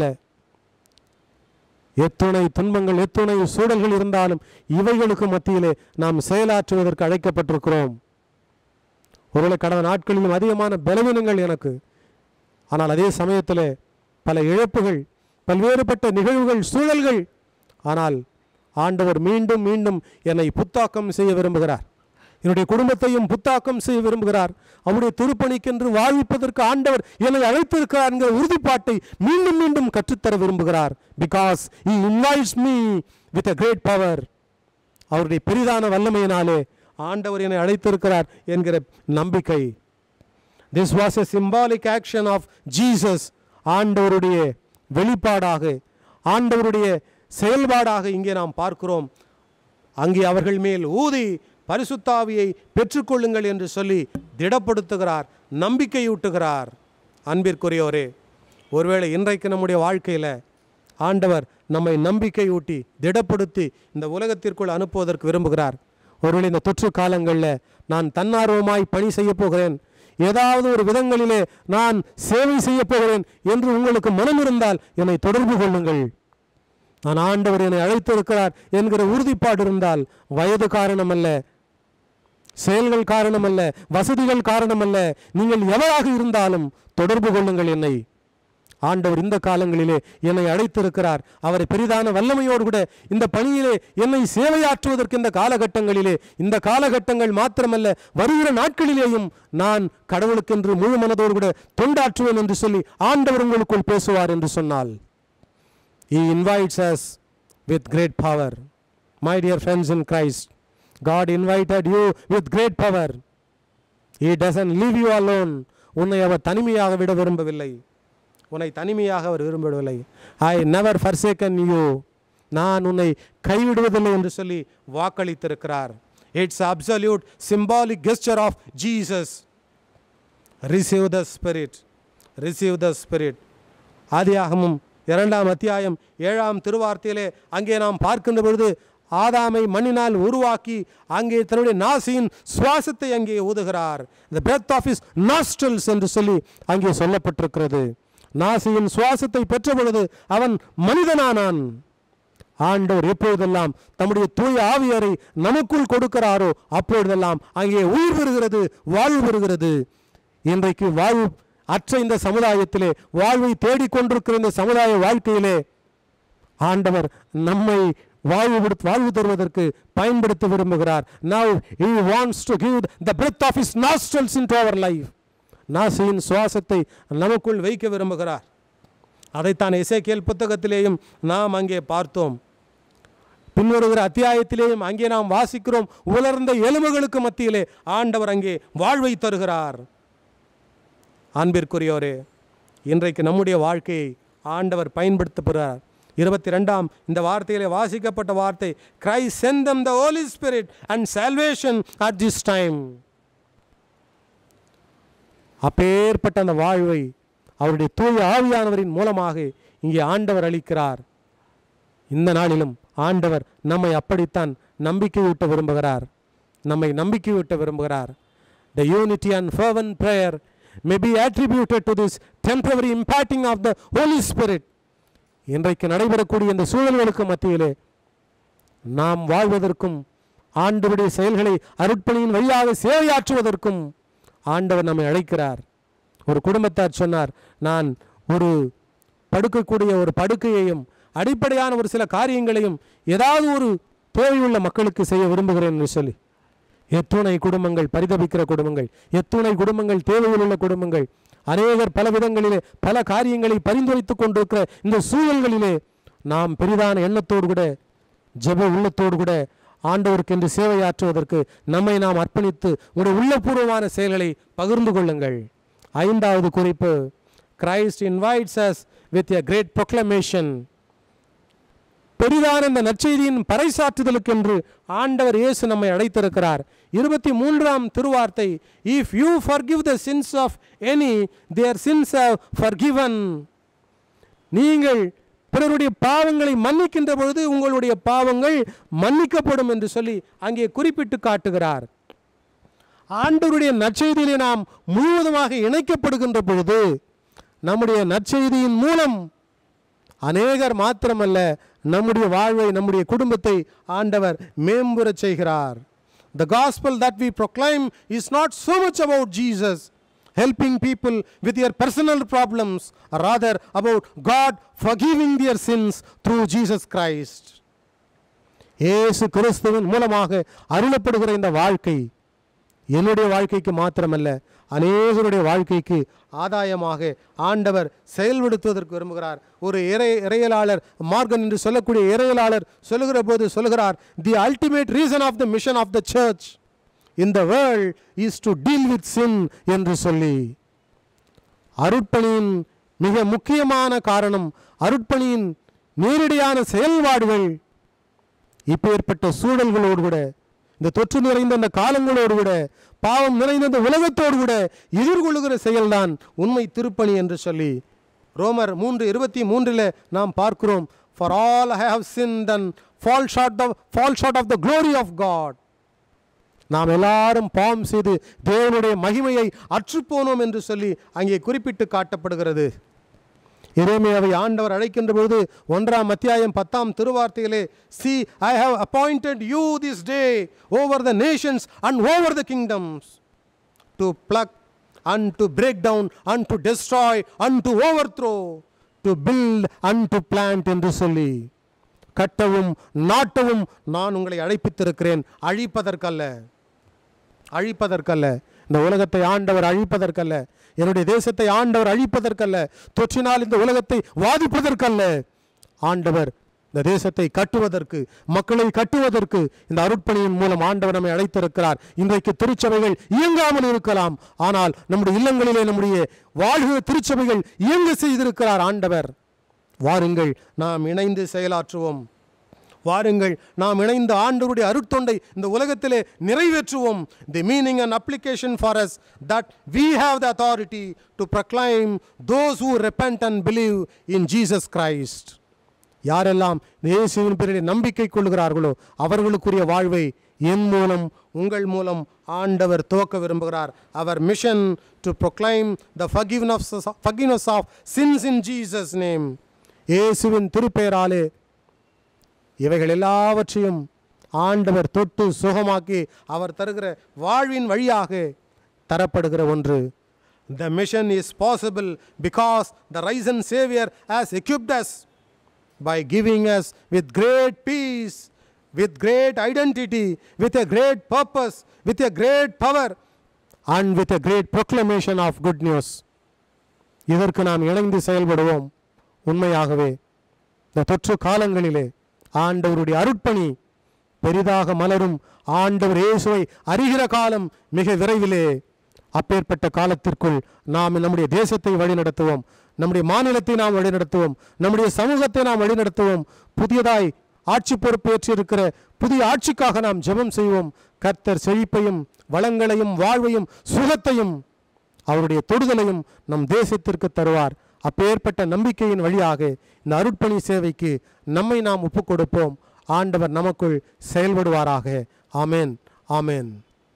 எத்துணை துன்பங்கள் எத்துணை சூழல்கள் இருந்தாலும் இவைகளுக்கு மத்தியிலே நாம் செயலாற்றுவதற்கு அழைக்கப்பட்டிருக்கிறோம் ஒருவேளை கடந்த நாட்களிலும் அதிகமான பலவீனங்கள் எனக்கு ஆனால் அதே சமயத்தில் பல இழப்புகள் பல்வேறுபட்ட நிகழ்வுகள் சூழல்கள் ஆனால் ஆண்டவர் மீண்டும் மீண்டும் என்னை புத்தாக்கம் செய்ய விரும்புகிறார் என்னுடைய குடும்பத்தையும் புத்தாக்கம் செய்ய விரும்புகிறார் அவருடைய திருப்பணிக்கென்று வாழ்விப்பதற்கு ஆண்டவர் என்னை அழைத்திருக்கிறார் என்கிற உறுதிப்பாட்டை மீண்டும் மீண்டும் கற்றுத்தர விரும்புகிறார் because he invites me with a great power அவருடைய பெரிதான வல்லமையினாலே ஆண்டவர் என்னை அழைத்திருக்கிறார் என்கிற நம்பிக்கை this was a symbolic action of Jesus ஆண்டவருடைய வெளிப்பாடாக ஆண்டவருடைய செயல்பாடாக இங்கே நாம் பார்க்கிறோம் அங்கே அவர்கள் மேல் ஊதி பரிசுத்தாவியை பெற்றுக்கொள்ளுங்கள் என்று சொல்லி திடப்படுத்துகிறார் நம்பிக்கையூட்டுகிறார் அன்பிற்குரியவரே ஒருவேளை இன்றைக்கு நம்முடைய வாழ்க்கையில் ஆண்டவர் நம்மை நம்பிக்கையூட்டி திடப்படுத்தி இந்த உலகத்திற்குள் அனுப்புவதற்கு விரும்புகிறார் ஒருவேளை இந்த தொற்று காலங்களில் நான் தன்னார்வமாய் பணி செய்ய போகிறேன் ஏதாவது ஒரு விதங்களிலே நான் சேவை செய்ய போகிறேன் என்று உங்களுக்கு மனம் இருந்தால் என்னை தொடர்பு கொள்ளுங்கள் நான் ஆண்டவர் என்னை அழைத்திருக்கிறார் என்கிற உறுதிப்பாடு இருந்தால் வயது காரணமல்ல செயல்கள் காரணமல்ல வசதிகள் காரணமல்ல நீங்கள் எவராக இருந்தாலும் தொடர்பு கொள்ளுங்கள் என்னை ஆண்டவர் இந்த காலங்களிலே என்னை அழைத்திருக்கிறார் அவரை பெரிதான வல்லமையோடு கூட இந்த பணியிலே என்னை சேவையாற்றுவதற்கு இந்த காலகட்டங்களிலே இந்த காலகட்டங்கள் மாத்திரமல்ல வருகிற நாட்களிலேயும் நான் கடவுளுக்கென்று முழு மனதோடு கூட தொண்டாற்றுவேன் என்று சொல்லி ஆண்டவர் உங்களுக்குள் பேசுவார் என்று சொன்னால் He invites us with great power. My dear friends in Christ, God invited you with great power. He doesn't leave you alone. உன்னை அவர் தனிமையாக விட விரும்பவில்லை உன்னை தனிமையாக அவர் விரும்பவில்லை ஐ நெவர் ஃபர்சேக்கன் யூ நான் உன்னை கைவிடுவதில்லை என்று சொல்லி வாக்களித்திருக்கிறார் it's absolute symbolic gesture of Jesus receive the spirit receive the spirit ஆதியாகமும் இரண்டாம் அத்தியாயம் ஏழாம் திருவார்த்தையிலே அங்கே நாம் பார்க்கின்ற பொழுது ஆதாமை மண்ணினால் உருவாக்கி அங்கே தன்னுடைய நாசியின் சுவாசத்தை அங்கே ஊதுகிறார் the breath of his nostrils என்று சொல்லி அங்கே சொல்லப்பட்டிருக்கிறது நாசியின் சுவாசத்தை பெற்ற பொழுது அவன் மனிதனானான் ஆண்டவர் எப்பொழுதெல்லாம் தம்முடைய தூய ஆவியரை நமக்குள் கொடுக்கிறாரோ அப்பொழுதெல்லாம் அங்கே உயிர் பெறுகிறது வாழ்வு பெறுகிறது இன்றைக்கு வாழ்வு அற்ற இந்த சமுதாயத்திலே வாழ்வை தேடிக்கொண்டிருக்கிற இந்த சமுதாய வாழ்க்கையிலே ஆண்டவர் நம்மை வாழ்வு விடு- வாழ்வு தருவதற்கு பயன்படுத்த விரும்புகிறார் now he wants to give the breath of his nostrils into our life நாசியின் சுவாசத்தை நமக்குள் வைக்க விரும்புகிறார் அதைத்தான் எசேக்கியேல் புத்தகத்திலேயும் நாம் அங்கே பார்த்தோம் பின்வருகிற அத்தியாயத்திலேயும் அங்கே நாம் வாசிக்கிறோம் உலர்ந்த எலும்புகளுக்கு மத்தியிலே ஆண்டவர் அங்கே வாழ்வை தருகிறார் அன்பிற்குரியோரே இன்றைக்கு நம்முடைய வாழ்க்கையை ஆண்டவர் பயன்படுத்தப்படுகிறார் இருபத்தி ரெண்டாம் இந்த வார்த்தையிலே வாசிக்கப்பட்ட வார்த்தை கிரை sent them the Holy Spirit and salvation at this time அப்பேற்பட்ட அந்த வாழ்வை அவருடைய தூய ஆவியானவரின் மூலமாக இங்கே ஆண்டவர் அளிக்கிறார் இந்த நாளிலும் ஆண்டவர் நம்மை அப்படித்தான் நம்பிக்கையூட்ட விரும்புகிறார் நம்மை நம்பிக்கையூட்ட விரும்புகிறார் the unity and fervent prayer may be attributed to this temporary impacting of the holy spirit இன்றைக்கு நடைபெறக்கூடிய இந்த சூழல்களுக்கு மத்தியிலே நாம் வாழ்வதற்கும் ஆண்டவருடைய செயல்களை அருட்பணியின் வழியாக சேவையாற்றுவதற்கும் ஆண்டவர் நம்மை அழைக்கிறார் ஒரு குடும்பத்தார் சொன்னார் நான் ஒரு படுக்கக்கூடிய ஒரு படுக்கையையும் அடிப்படையான ஒரு சில காரியங்களையும் ஏதாவது ஒரு தேவையுள்ள மக்களுக்கு செய்ய விரும்புகிறேன் என்று சொல்லி எத்துணை குடும்பங்கள் பரிதபிக்கிற குடும்பங்கள் எத்துணை குடும்பங்கள் தேவையில் உள்ள குடும்பங்கள் அநேகர் பல விதங்களிலே பல காரியங்களை பரிந்துரைத்துக் கொண்டிருக்கிற இந்த சூழல்களிலே நாம் பெரிதான எண்ணத்தோடு கூட ஜெப உள்ளத்தோடு கூட ஆண்டவருக்கு என்று சேவையாற்றுவதற்கு நம்மை நாம் அர்ப்பணித்து உங்களுடைய உள்ளபூர்வமான செயல்களை பகிர்ந்து கொள்ளுங்கள் ஐந்தாவது குறிப்பு Christ invites us with a great proclamation பெரிதான இந்த நற்செய்தியின் பறைசாற்றுதலுக்கென்று ஆண்டவர் இயேசு நம்மை அழைத்திருக்கிறார் இருபத்தி மூன்றாம் திருவார்த்தை if you forgive the sins of any their sins are forgiven நீங்கள் பிறருடைய பாவங்களை மன்னிக்கின்ற பொழுது உங்களுடைய பாவங்கள் மன்னிக்கப்படும் என்று சொல்லி அங்கே குறிப்பிட்டு காட்டுகிறார் ஆண்டவருடைய நற்செய்தியிலே நாம் முழுவதுமாக இணைக்கப்படுகின்ற பொழுது நம்முடைய நற்செய்தியின் மூலம் அநேகர் மாத்திரமல்ல நம்முடைய வாழ்வை நம்முடைய குடும்பத்தை ஆண்டவர் மேம்புறச் செய்கிறார் The gospel that we proclaim is not so much about Jesus helping people with their personal problems, rather about God forgiving their sins through Jesus Christ. இயேசு கிறிஸ்துவின் மூலமாக அருளப்படுகிற இந்த வாழ்க்கை என்னுடைய வாழ்க்கைக்கு மாத்திரமல்ல அநேகருடைய வாழ்க்கைக்கு ஆதாயமாக ஆண்டவர் செயல்படுத்துவதற்கு விரும்புகிறார் ஒரு இறை இறையலாளர் மார்கன் என்று சொல்லக்கூடிய இறையலாளர் சொல்லுகிற போது சொல்லுகிறார் the ultimate reason of the mission of the church in the world is to deal with sin என்று சொல்லி அருட்பணியின் மிக முக்கியமான காரணம் அருட்பணியின் நேரடியான செயல்பாடுகள் இப்பேற்பட்ட சூழல்களோடு கூட இந்த தொற்று நிறைந்த அந்த காலங்களோடு கூட பாவம் நிறைந்த இந்த உலகத்தோடு கூட எதிர்கொள்ளுகிற செயல்தான் உண்மை திருப்பணி என்று சொல்லி ரோமர் மூன்று இருபத்தி மூன்றில் நாம் பார்க்கிறோம் for all I have sinned fall short the fall short of the glory of God நாம் எல்லாரும் பாவம் செய்து தேவனுடைய மகிமையை அற்றுப்போனோம் என்று சொல்லி அங்கே குறிப்பிட்டு காட்டப்படுகிறது எரேமியாவை ஆண்டவர் அழைக்கின்ற பொழுது ஒன்றாம் அத்தியாயம் பத்தாம் திருவார்த்தையிலே see I have appointed you this day over the nations and over the kingdoms to pluck and to break down and to destroy and to overthrow to build and to plant என்று சொல்லி கட்டவும் நாட்டவும் நான் உங்களை அழைப்பித்திருக்கிறேன் அழிப்பதற்கல்ல அழிப்பதற்கல்ல இந்த உலகத்தை ஆண்டவர் அழிப்பதற்கல்ல என்னுடைய தேசத்தை ஆண்டவர் அழிப்பதற்கல்ல தொற்றினால் இந்த உலகத்தை வாதிப்பதற்கல்ல ஆண்டவர் இந்த தேசத்தை கட்டுவதற்கு மக்களை கட்டுவதற்கு இந்த அருட்பணியின் மூலம் ஆண்டவர் நம்மை அழைத்திருக்கிறார் இன்றைக்கு திருச்சபைகள் இயங்காமல் இருக்கலாம் ஆனால் நம்முடைய இல்லங்களிலே நம்முடைய வாழ்கிற திருச்சபைகள் இயங்க செய்திருக்கிறார் ஆண்டவர் வாருங்கள் நாம் இணைந்து செயலாற்றுவோம் வாருங்கள் நாம் இணைந்த ஆண்டவருடைய அருட்தொண்டை இந்த உலகத்திலே நிறைவேற்றுவோம் the meaning and application for us that we have the authority to proclaim those who repent and believe in Jesus Christ யாரெல்லாம் இயேசுவின் பேரில் நம்பிக்கை கொள்கிறார்களோ அவர்களுக்குரிய வாழ்வை என் மூலம் உங்கள் மூலம் ஆண்டவர் துவக்க விரும்புகிறார் அவர் mission to proclaim the forgiveness forgiveness of sins in Jesus name இயேசுவின் திருப்பெயராலே இவைகள் எல்லாவற்றையும் ஆண்டவர் தொட்டு சுகமாக்கி அவர் தருகிற வாழ்வின் வழியாக தரப்படுகிற ஒன்று the mission is possible because the risen saviour has equipped us by giving us with great peace, with great identity, with a great purpose, with a great power, and with a great proclamation of good news. இதற்கு நாம் இணைந்து செயல்படுவோம் உண்மையாகவே இந்த தொற்று காலங்களிலே ஆண்டவருடைய அருட்பணி பெரிதாக மலரும் ஆண்டவர் இயேசுவை அறிகிற காலம் மிக விரைவிலே அப்பேற்பட்ட காலத்திற்குள் நாம் நம்முடைய தேசத்தை வழிநடத்துவோம் நம்முடைய மாநிலத்தை நாம் வழிநடத்துவோம் நம்முடைய சமூகத்தை நாம் வழிநடத்துவோம் புதியதாய் ஆட்சி பொறுப்பேற்றிருக்கிற புதிய ஆட்சிக்காக நாம் ஜெபம் செய்வோம் கர்த்தர் செழிப்பையும் வளங்களையும் வாழ்வையும் சுகத்தையும் அவருடைய தொடுதலையும் நம் தேசத்திற்கு தருவார் அப்பேற்பட்ட நம்பிக்கையின் வழியாக இந்த அருட்பணி சேவைக்கு நம்மை நாம் ஒப்புக் கொடுப்போம் ஆண்டவர் நமக்குள் செயல்படுவாராக ஆமென் ஆமென்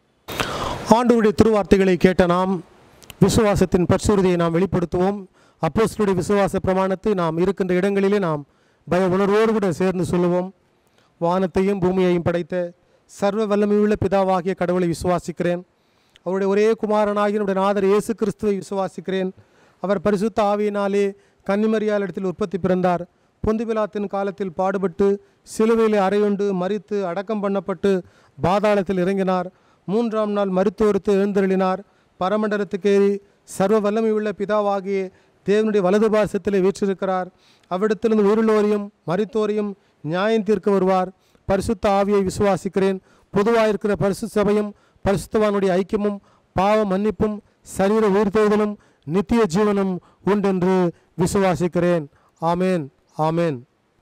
ஆண்டவருடைய திருவார்த்தைகளை கேட்ட நாம் விசுவாசத்தின் பற்சுறுதியை நாம் வெளிப்படுத்துவோம் அப்போஸ்தலருடைய விசுவாச பிரமாணத்தை நாம் இருக்கின்ற இடங்களிலே நாம் பய உணர்வோடு கூட சேர்ந்து சொல்லுவோம் வானத்தையும் பூமியையும் படைத்த சர்வ வல்லமையுள்ள பிதாவாகிய கடவுளை விசுவாசிக்கிறேன் அவருடைய ஒரே குமாரனாகிய நம்முடைய நாதர் இயேசு கிறிஸ்துவை விசுவாசிக்கிறேன் அவர் பரிசுத்த ஆவியினாலே கன்னிமரியால் இடத்தில் உற்பத்தி பிறந்தார் பொந்துபிலாத்தின் காலத்தில் பாடுபட்டு சிலுவையிலே அறையுண்டு மரித்து அடக்கம் பண்ணப்பட்டு பாதாளத்தில் இறங்கினார் மூன்றாம் நாள் மருத்துவருத்து எழுந்தருளினார் பரமண்டலத்துக்கு ஏறி சர்வ வல்லமையுள்ள பிதாவாகிய தேவனுடைய வலது பாசத்திலே வீற்றிருக்கிறார் அவ்விடத்திலிருந்து உருளோரையும் மரித்தோரையும் நியாயம் தீர்க்க வருவார் பரிசுத்த ஆவியை விசுவாசிக்கிறேன் பொதுவாக இருக்கிற பரிசுத்த சபையும் பரிசுத்தவானுடைய ஐக்கியமும் பாவ மன்னிப்பும் சரீர உயிர்த்தெழுதலும் நித்திய ஜீவனும் உண்டென்று விசுவாசிக்கிறேன் ஆமேன் ஆமேன்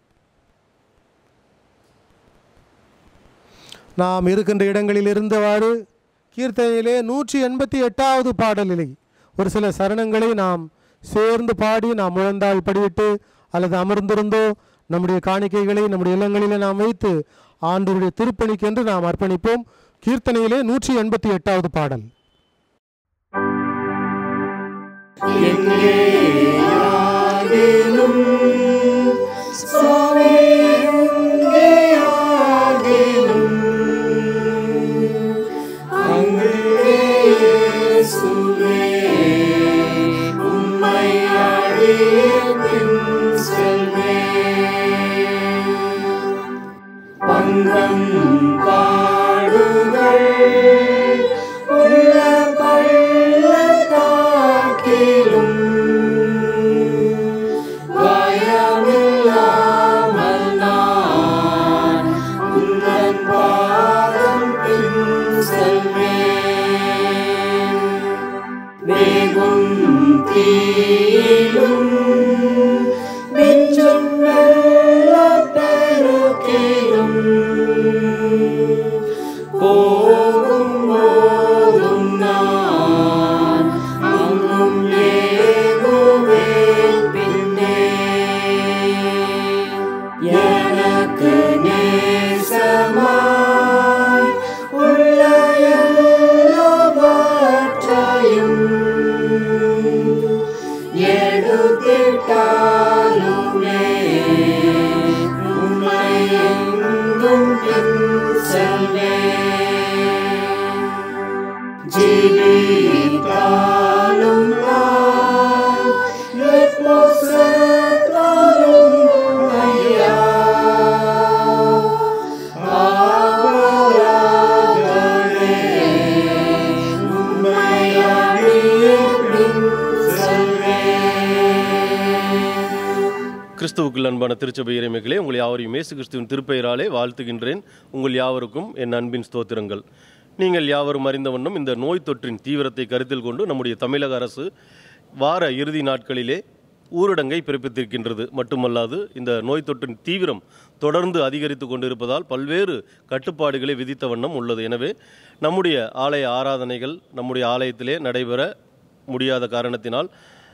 நாம் இருக்கின்ற இடங்களில் இருந்தவாறு கீர்த்தனையிலே நூற்றி எண்பத்தி எட்டாவது பாடலிலே ஒரு சில சரணங்களை நாம் சேர்ந்து பாடி நாம் முழந்தாள் படிவிட்டு அல்லது அமர்ந்திருந்தோ நம்முடைய காணிக்கைகளை நம்முடைய இல்லங்களிலே நாம் வைத்து ஆண்டவருடைய திருப்பணிக்கென்று நாம் அர்ப்பணிப்போம் கீர்த்தனையிலே நூற்றி எண்பத்தி எட்டாவது பாடல் கிறிஸ்துவுக்குள் அன்பான திருச்சபை இறைமைகளே உங்கள் யாவரையும் இயேசு கிறிஸ்துவின் திருப்பெயராலே வாழ்த்துகின்றேன் உங்கள் யாவருக்கும் என் அன்பின் ஸ்தோத்திரங்கள் நீங்கள் யாவரும் அறிந்த வண்ணம் இந்த நோய் தொற்றின் தீவிரத்தை கருத்தில் கொண்டு நம்முடைய தமிழக அரசு வார இறுதி நாட்களிலே ஊரடங்கை பிறப்பித்திருக்கின்றது மட்டுமல்லாது இந்த நோய் தொற்றின் தீவிரம் தொடர்ந்து அதிகரித்து கொண்டிருப்பதால் பல்வேறு கட்டுப்பாடுகளை விதித்த வண்ணம் உள்ளது எனவே நம்முடைய ஆலய ஆராதனைகள் நம்முடைய ஆலயத்திலே நடைபெற முடியாத காரணத்தினால்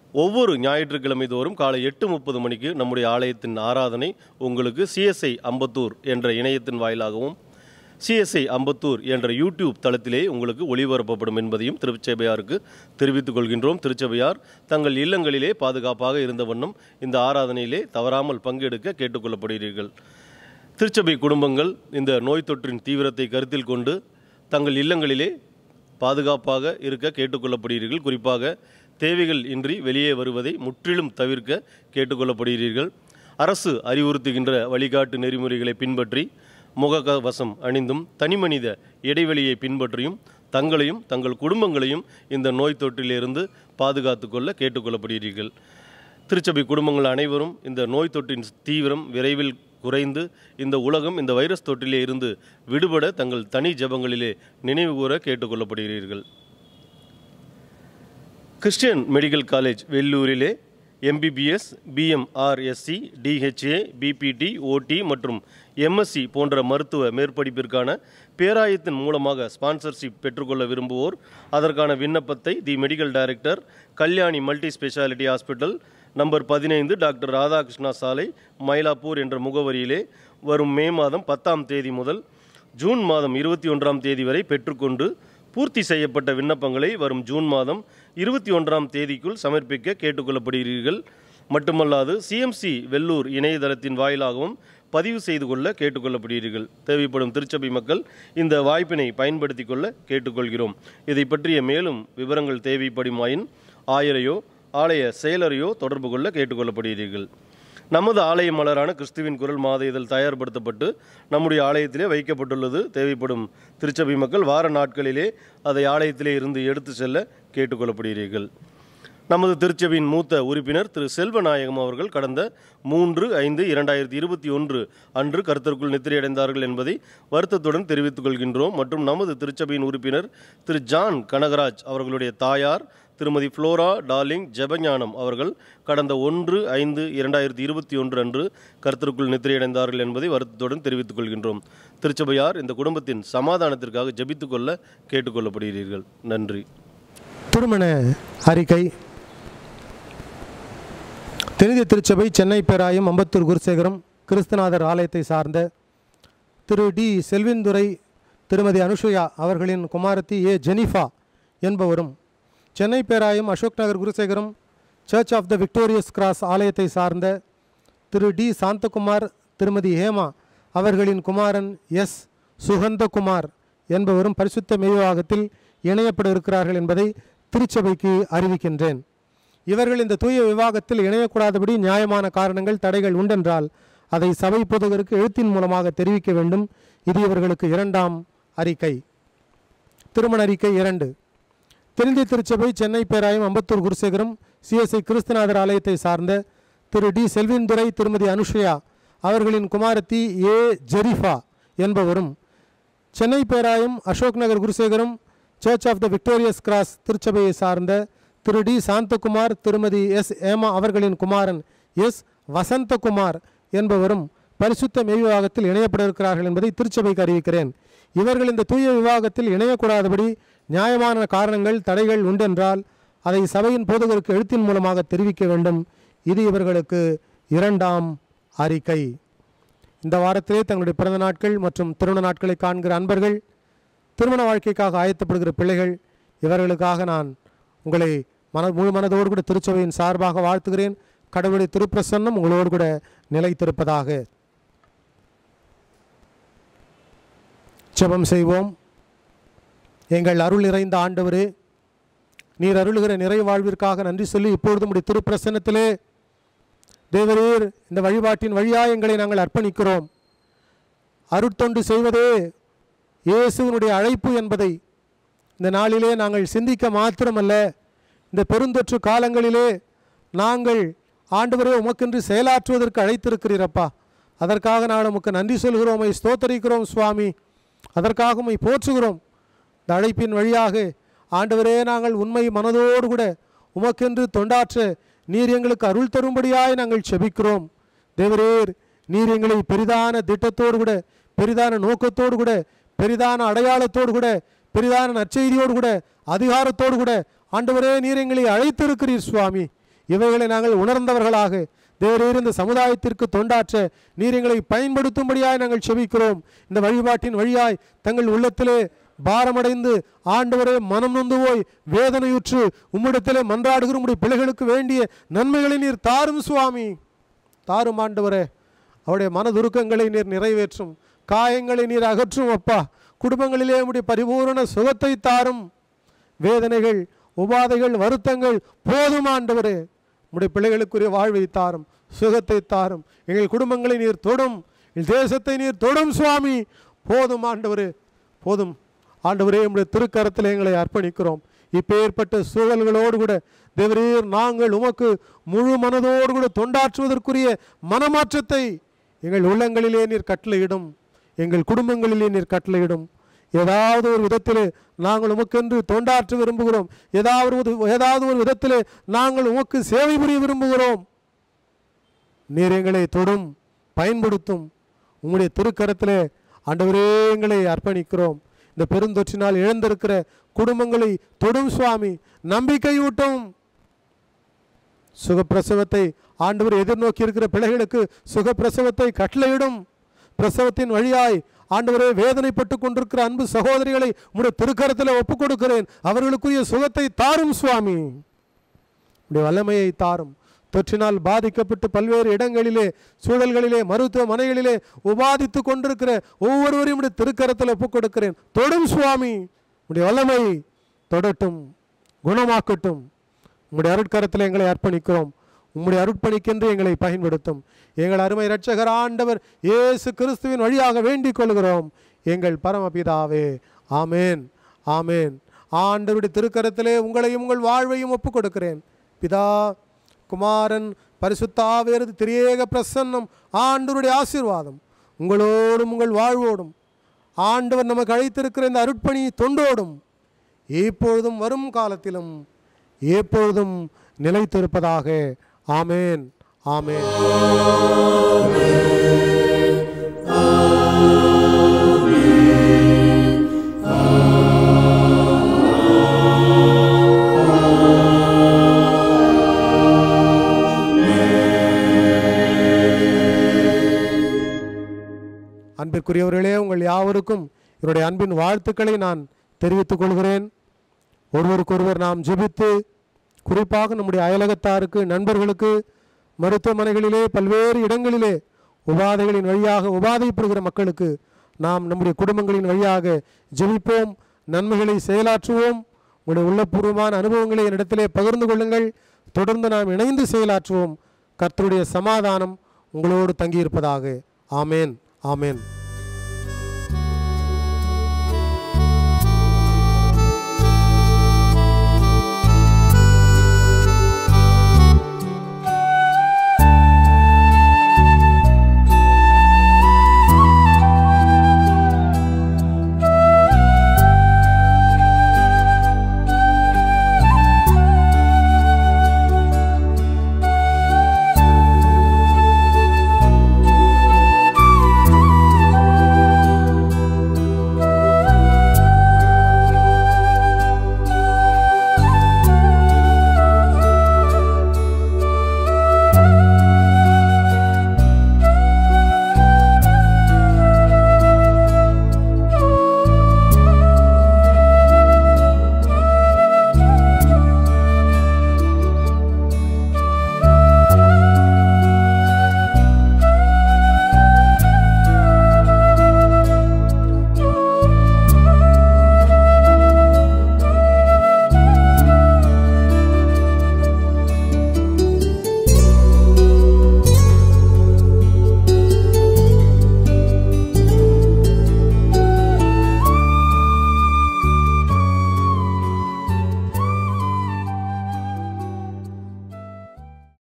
ஒவ்வொரு ஞாயிற்றுக்கிழமை தோறும் காலை எட்டு முப்பது மணிக்கு நம்முடைய ஆலயத்தின் ஆராதனை உங்களுக்கு சிஎஸ்ஐ அம்பத்தூர் என்ற இணையத்தின் வாயிலாகவும் சிஎஸ்ஐ அம்பத்தூர் என்ற யூடியூப் தளத்திலே உங்களுக்கு ஒளிபரப்பப்படும் என்பதையும் திருச்சபையாருக்கு தெரிவித்துக் கொள்கின்றோம் திருச்சபையார் தங்கள் இல்லங்களிலே பாதுகாப்பாக இருந்த வண்ணம் இந்த ஆராதனையிலே தவறாமல் பங்கெடுக்க கேட்டுக்கொள்ளப்படுகிறீர்கள் திருச்சபை குடும்பங்கள் இந்த நோய் தொற்றின் தீவிரத்தை கருத்தில் கொண்டு தங்கள் இல்லங்களிலே பாதுகாப்பாக இருக்க கேட்டுக்கொள்ளப்படுகிறீர்கள் குறிப்பாக தேவைகள் இன்றி வெளியே வருவதை முற்றிலும் தவிர்க்க கேட்டுக்கொள்ளப்படுகிறீர்கள் அரசு அறிவுறுத்துகின்ற வழிகாட்டு நெறிமுறைகளை பின்பற்றி முகக்கவசம் அணிந்தும் தனிமனித இடைவெளியை பின்பற்றியும் தங்களையும் தங்கள் குடும்பங்களையும் இந்த நோய் தொற்றிலிருந்து பாதுகாத்து கொள்ள கேட்டுக்கொள்ளப்படுகிறீர்கள் திருச்சபை குடும்பங்கள் அனைவரும் இந்த நோய் தொற்றின் தீவிரம் விரைவில் குறைந்து இந்த உலகம் இந்த வைரஸ் தொற்றிலே இருந்து விடுபட தங்கள் தனி ஜெபங்களிலே நினைவு கூற கேட்டுக்கொள்ளப்படுகிறீர்கள் கிறிஸ்டியன் மெடிக்கல் காலேஜ் வெள்ளூரிலே MBBS PMRSC DHA BPT OT மற்றும் எம்எஸ்சி போன்ற மருத்துவ மேற்படிப்பிற்கான பேராயத்தின் மூலமாக ஸ்பான்சர்ஷிப் பெற்றுக்கொள்ள விரும்புவோர் அதற்கான விண்ணப்பத்தை the medical director Kalyani multi speciality hospital number பதினைந்து டாக்டர் ராதாகிருஷ்ணா சாலை மயிலாப்பூர் என்ற முகவரியிலே வரும் மே மாதம் பத்தாம் தேதி முதல் ஜூன் மாதம் இருபத்தி ஒன்றாம் தேதி வரை பெற்றுக்கொண்டு பூர்த்தி செய்யப்பட்ட விண்ணப்பங்களை வரும் ஜூன் மாதம் இருபத்தி ஒன்றாம் தேதிக்குள் சமர்ப்பிக்க கேட்டுக்கொள்ளப்படுகிறீர்கள் மட்டுமல்லாது சிஎம்சி வெள்ளூர் இணையதளத்தின் வாயிலாகவும் பதிவு செய்து கொள்ள கேட்டுக்கொள்ளப்படுகிறீர்கள் தேவைப்படும் திருச்சபை மக்கள் இந்த வாய்ப்பினை பயன்படுத்தி கொள்ள கேட்டுக்கொள்கிறோம் இதை பற்றிய மேலும் விவரங்கள் தேவைப்படுமாயின் ஆயரையோ ஆலய செயலரையோ தொடர்பு கொள்ள கேட்டுக்கொள்ளப்படுகிறீர்கள் நமது ஆலய மலரான கிறிஸ்துவின் குரல் மாத இதழ் தயார்படுத்தப்பட்டு நம்முடைய ஆலயத்திலே வைக்கப்பட்டுள்ளது தேவைப்படும் திருச்சபை மக்கள் வார நாட்களிலே அதை ஆலயத்திலே இருந்து எடுத்து செல்ல கேட்டுக்கொள்ளப்படுகிறீர்கள் நமது திருச்சபையின் மூத்த உறுப்பினர் திரு செல்வநாயகம் அவர்கள் கடந்த மூன்று ஐந்து இரண்டாயிரத்தி இருபத்தி ஒன்று அன்று கருத்தருக்குள் நித்திரையடைந்தார்கள் என்பதை வருத்தத்துடன் தெரிவித்துக் கொள்கின்றோம் மற்றும் நமது திருச்சபையின் உறுப்பினர் திரு ஜான் கனகராஜ் அவர்களுடைய தாயார் திருமதி ஃப்ளோரா டார்லிங் ஜெபஞானம் அவர்கள் கடந்த ஒன்று ஐந்து இரண்டாயிரத்தி இருபத்தி ஒன்று அன்று கருத்தருக்குள் நித்திரையடைந்தார்கள் என்பதை வருத்தத்துடன் தெரிவித்துக் கொள்கின்றோம் திருச்சபையார் இந்த குடும்பத்தின் சமாதானத்திற்காக ஜெபித்துக் கொள்ள கேட்டுக்கொள்ளப்படுகிறீர்கள் நன்றி திருமண அறிக்கை தெனிதி திருச்சபை சென்னை பேராயம் அம்பத்தூர் குருசேகரம் கிறிஸ்துநாதர் ஆலயத்தை சார்ந்த திரு டி செல்விந்துரை திருமதி அனுஷயா அவர்களின் குமாரத்தி ஏ ஜெனிஃபா என்பவரும் சென்னை பேராயம் அசோக் நகர் குருசேகரம் church of the victorious cross ஆலயத்தை சார்ந்த திரு டி சாந்தகுமார் திருமதி ஹேமா அவர்களின் குமாரன் எஸ் சுகந்தகுமார் என்பவரும் பரிசுத்த மெய்வாகத்தில் இணையப்பட இருக்கிறார்கள் என்பதை திருச்சபைக்கு அறிவிக்கின்றேன் இவர்கள் இந்த தூய விவாகத்தில் இணையக்கூடாதபடி நியாயமான காரணங்கள் தடைகள் உண்டென்றால் அதை சபை பொதுகருக்கு எழுத்தின் மூலமாக தெரிவிக்க வேண்டும் இது இவர்களுக்கு இரண்டாம் அறிக்கை திருமண அறிக்கை இரண்டு தென்னிந்திய திருச்சபை சென்னை பேராயம் அம்பத்தூர் குருசேகரம் சிஎஸ்ஐ கிறிஸ்துநாதர் ஆலயத்தை சார்ந்த திரு டி செல்வின்துரை திருமதி அனுஷயா அவர்களின் குமாரத்தி ஏ ஜெரிஃபா என்பவரும் சென்னை பேராயம் அசோக் நகர் குருசேகரம் church of the victorious cross திருச்சபையை சார்ந்த திரு டி சாந்தகுமார் திருமதி எஸ் ஏமா அவர்களின் குமாரன் எஸ் வசந்தகுமார் என்பவரும் பரிசுத்த மெய் விவாகத்தில் இணையப்பட இருக்கிறார்கள் என்பதை திருச்சபைக்கு அறிவிக்கிறேன் இவர்கள் இந்த தூய விவாகத்தில் இணையக்கூடாதபடி நியாயமான காரணங்கள் தடைகள் உண்டென்றால் அதை சபையின் போதகருக்கு எழுத்தின் மூலமாக தெரிவிக்க வேண்டும் இது இவர்களுக்கு இரண்டாம் அறிக்கை இந்த வாரத்திலே தங்களுடைய பிறந்த நாட்கள் மற்றும் திருமண நாட்களை காண்கிற அன்பர்கள் திருமண வாழ்க்கைக்காக ஆயத்தப்படுகிற பிள்ளைகள் இவர்களுக்காக நான் உங்களை மன முழு மனதோடு கூட திருச்சபையின் சார்பாக வாழ்த்துகிறேன் கடவுளுடைய திருப்பிரசன்னம் உங்களோடு கூட நிலைத்திருப்பதாக ஜெபம் செய்வோம் எங்கள் அருள் நிறைந்த ஆண்டவரே நீர் அருளுகிற நிறை வாழ்விற்காக நன்றி சொல்லி இப்பொழுது உடைய திருப்பிரசன்னத்திலே தேவரீர் இந்த வழிபாட்டின் வழியாக எங்களை நாங்கள் அர்ப்பணிக்கிறோம் அருட்தொண்டு செய்வதே இயேசுவினுடைய அழைப்பு என்பதை இந்த நாளிலே நாங்கள் சிந்திக்க மாத்திரமல்ல இந்த பெருந்தொற்று காலங்களிலே நாங்கள் ஆண்டவரே உமக்கென்று செயலாற்றுவதற்கு அழைத்திருக்கிறீரப்பா அதற்காக நான் உமக்கு நன்றி சொல்கிறோம் உம்மை ஸ்தோத்தரிக்கிறோம் சுவாமி அதற்காக உம்மை போற்றுகிறோம் இந்த அழைப்பின் வழியாக ஆண்டவரே நாங்கள் உண்மை மனதோடு கூட உமக்கென்று தொண்டாற்ற நீர் எங்களுக்கு அருள் தரும்படியாய் நாங்கள் செபிக்கிறோம் தேவரேர் நீர் எங்களை பெரிதான திட்டத்தோடு கூட பெரிதான நோக்கத்தோடு கூட பெரிதான அடையாளத்தோடு கூட பெரிதான நற்செய்தியோடு கூட அதிகாரத்தோடு கூட ஆண்டவரே நீர் எங்களை அழைத்திருக்கிறீர் சுவாமி இவைகளை நாங்கள் உணர்ந்தவர்களாக தேவரீர் இந்த சமுதாயத்திற்கு தொண்டாற்ற நீர் எங்களை பயன்படுத்தும்படியாய் நாங்கள் செபிக்கிறோம் இந்த வழிபாட்டின் வழியாய் தங்கள் உள்ளத்திலே பாரமடைந்து ஆண்டவரே மனம் நொந்து போய் வேதனையுற்று உம்மிடத்திலே மன்றாடுகிற உம்முடைய பிள்ளைகளுக்கு வேண்டிய நன்மைகளை நீர் தாரும் சுவாமி தாரும் ஆண்டவரே அவருடைய மனதுருக்கங்களை நீர் நிறைவேற்றும் காயங்களை நீர் அகற்றும் அப்பா குடும்பங்களிலே உம்முடைய பரிபூரண சுகத்தை தாரும் வேதனைகள் உபாதைகள் வருத்தங்கள் போதும் ஆண்டவரே உம்முடைய பிள்ளைகளுக்குரிய வாழ்வை தாரும் சுகத்தை தாரும் எங்கள் குடும்பங்களை நீர் தொடும் எங்கள் தேசத்தை நீர் தொடும் சுவாமி போதும் ஆண்டவரே போதும் ஆண்டவரே உம்முடைய திருக்கரத்தில் எங்களை அர்ப்பணிக்கிறோம் இப்பேற்பட்ட சூழல்களோடு கூட தேவரீர் நாங்கள் உமக்கு முழு மனதோடு கூட தொண்டாற்றுவதற்குரிய மனமாற்றத்தை எங்கள் உள்ளங்களிலே நீர் கட்டளையிடும் எங்கள் குடும்பங்களிலே நீர் கட்டளையிடும் ஏதாவது ஒரு விதத்திலே நாங்கள் உமக்கென்று தொண்டாற்ற விரும்புகிறோம் ஏதாவது ஒரு ஏதாவது ஒரு விதத்திலே நாங்கள் உமக்கு சேவை புரிய விரும்புகிறோம் நீர் எங்களை தொடும் பயன்படுத்தும் உம்முடைய திருக்கரத்திலே ஆண்டவரே எங்களை அர்ப்பணிக்கிறோம் இந்த பெருந்தொற்றினால் இழந்திருக்கிற குடும்பங்களை தொடும் சுவாமி நம்பிக்கையூட்டும் சுகப்பிரசவத்தை ஆண்டவர் எதிர்நோக்கி இருக்கிற பிள்ளைகளுக்கு சுகப்பிரசவத்தை கட்டளையிடும் பிரசவத்தின் வழியாய் ஆண்டவரே வேதனைப்பட்டு கொண்டிருக்கிற அன்பு சகோதரிகளை உடைய திருக்கரத்தில் ஒப்புக் கொடுக்கிறேன் அவர்களுக்குரிய சுகத்தை தாரும் சுவாமி உடைய வல்லமையை தாரும் தொற்றினால் பாதிக்கப்பட்டு பல்வேறு இடங்களிலே சூழல்களிலே மருத்துவமனைகளிலே உபாதித்து கொண்டிருக்கிற ஒவ்வொருவரையும் உடைய திருக்கரத்தில் ஒப்புக் கொடுக்கிறேன் தொடும் சுவாமி உடைய வல்லமை தொடட்டும் குணமாக்கட்டும் உம்முடைய அருட்கரத்தில் எங்களை அர்ப்பணிக்கிறோம் உம்முடைய அருட்பணிக்கென்று எங்களை பயன்படுத்தும் எங்கள் அருமை இரட்சகர் ஆண்டவர் இயேசு கிறிஸ்துவின் வழியாக வேண்டிக் கொள்கிறோம் எங்கள் பரமபிதாவே ஆமேன் ஆமேன் ஆண்டவருடைய திருக்கரத்திலே உங்களையும் உங்கள் வாழ்வையும் ஒப்புக் கொடுக்கிறேன் பிதா குமாரன் பரிசுத்தாவேரது திரியேக பிரசன்னம் ஆண்டவருடைய ஆசீர்வாதம் உங்களோடும் உங்கள் வாழ்வோடும் ஆண்டவர் நமக்கு அழைத்திருக்கிற இந்த அருட்பணி தொண்டோடும் இப்பொழுதும் வரும் காலத்திலும் எப்பொழுதும் நிலைத்திருப்பதாக ஆமேன் ஆமேன் அன்பிற்குரியவர்களே உங்கள் யாவருக்கும் என்னுடைய அன்பின் வாழ்த்துக்களை நான் தெரிவித்துக் கொள்கிறேன் ஒருவருக்கொருவர் நாம் ஜெபித்து குறிப்பாக நம்முடைய அயலகத்தாருக்கு நண்பர்களுக்கு மருத்துவமனைகளிலே பல்வேறு இடங்களிலே உபாதைகளின் வழியாக உபாதைப்படுகிற மக்களுக்கு நாம் நம்முடைய குடும்பங்களின் வழியாக ஜெபிப்போம் நன்மைகளை செயலாற்றுவோம் உங்களுடைய உள்ளபூர்வமான அனுபவங்களை என்னிடத்திலே பகிர்ந்து கொள்ளுங்கள் தொடர்ந்து நாம் இணைந்து செயலாற்றுவோம் கர்த்தருடைய சமாதானம் உங்களோடு தங்கியிருப்பதாக ஆமேன் ஆமேன்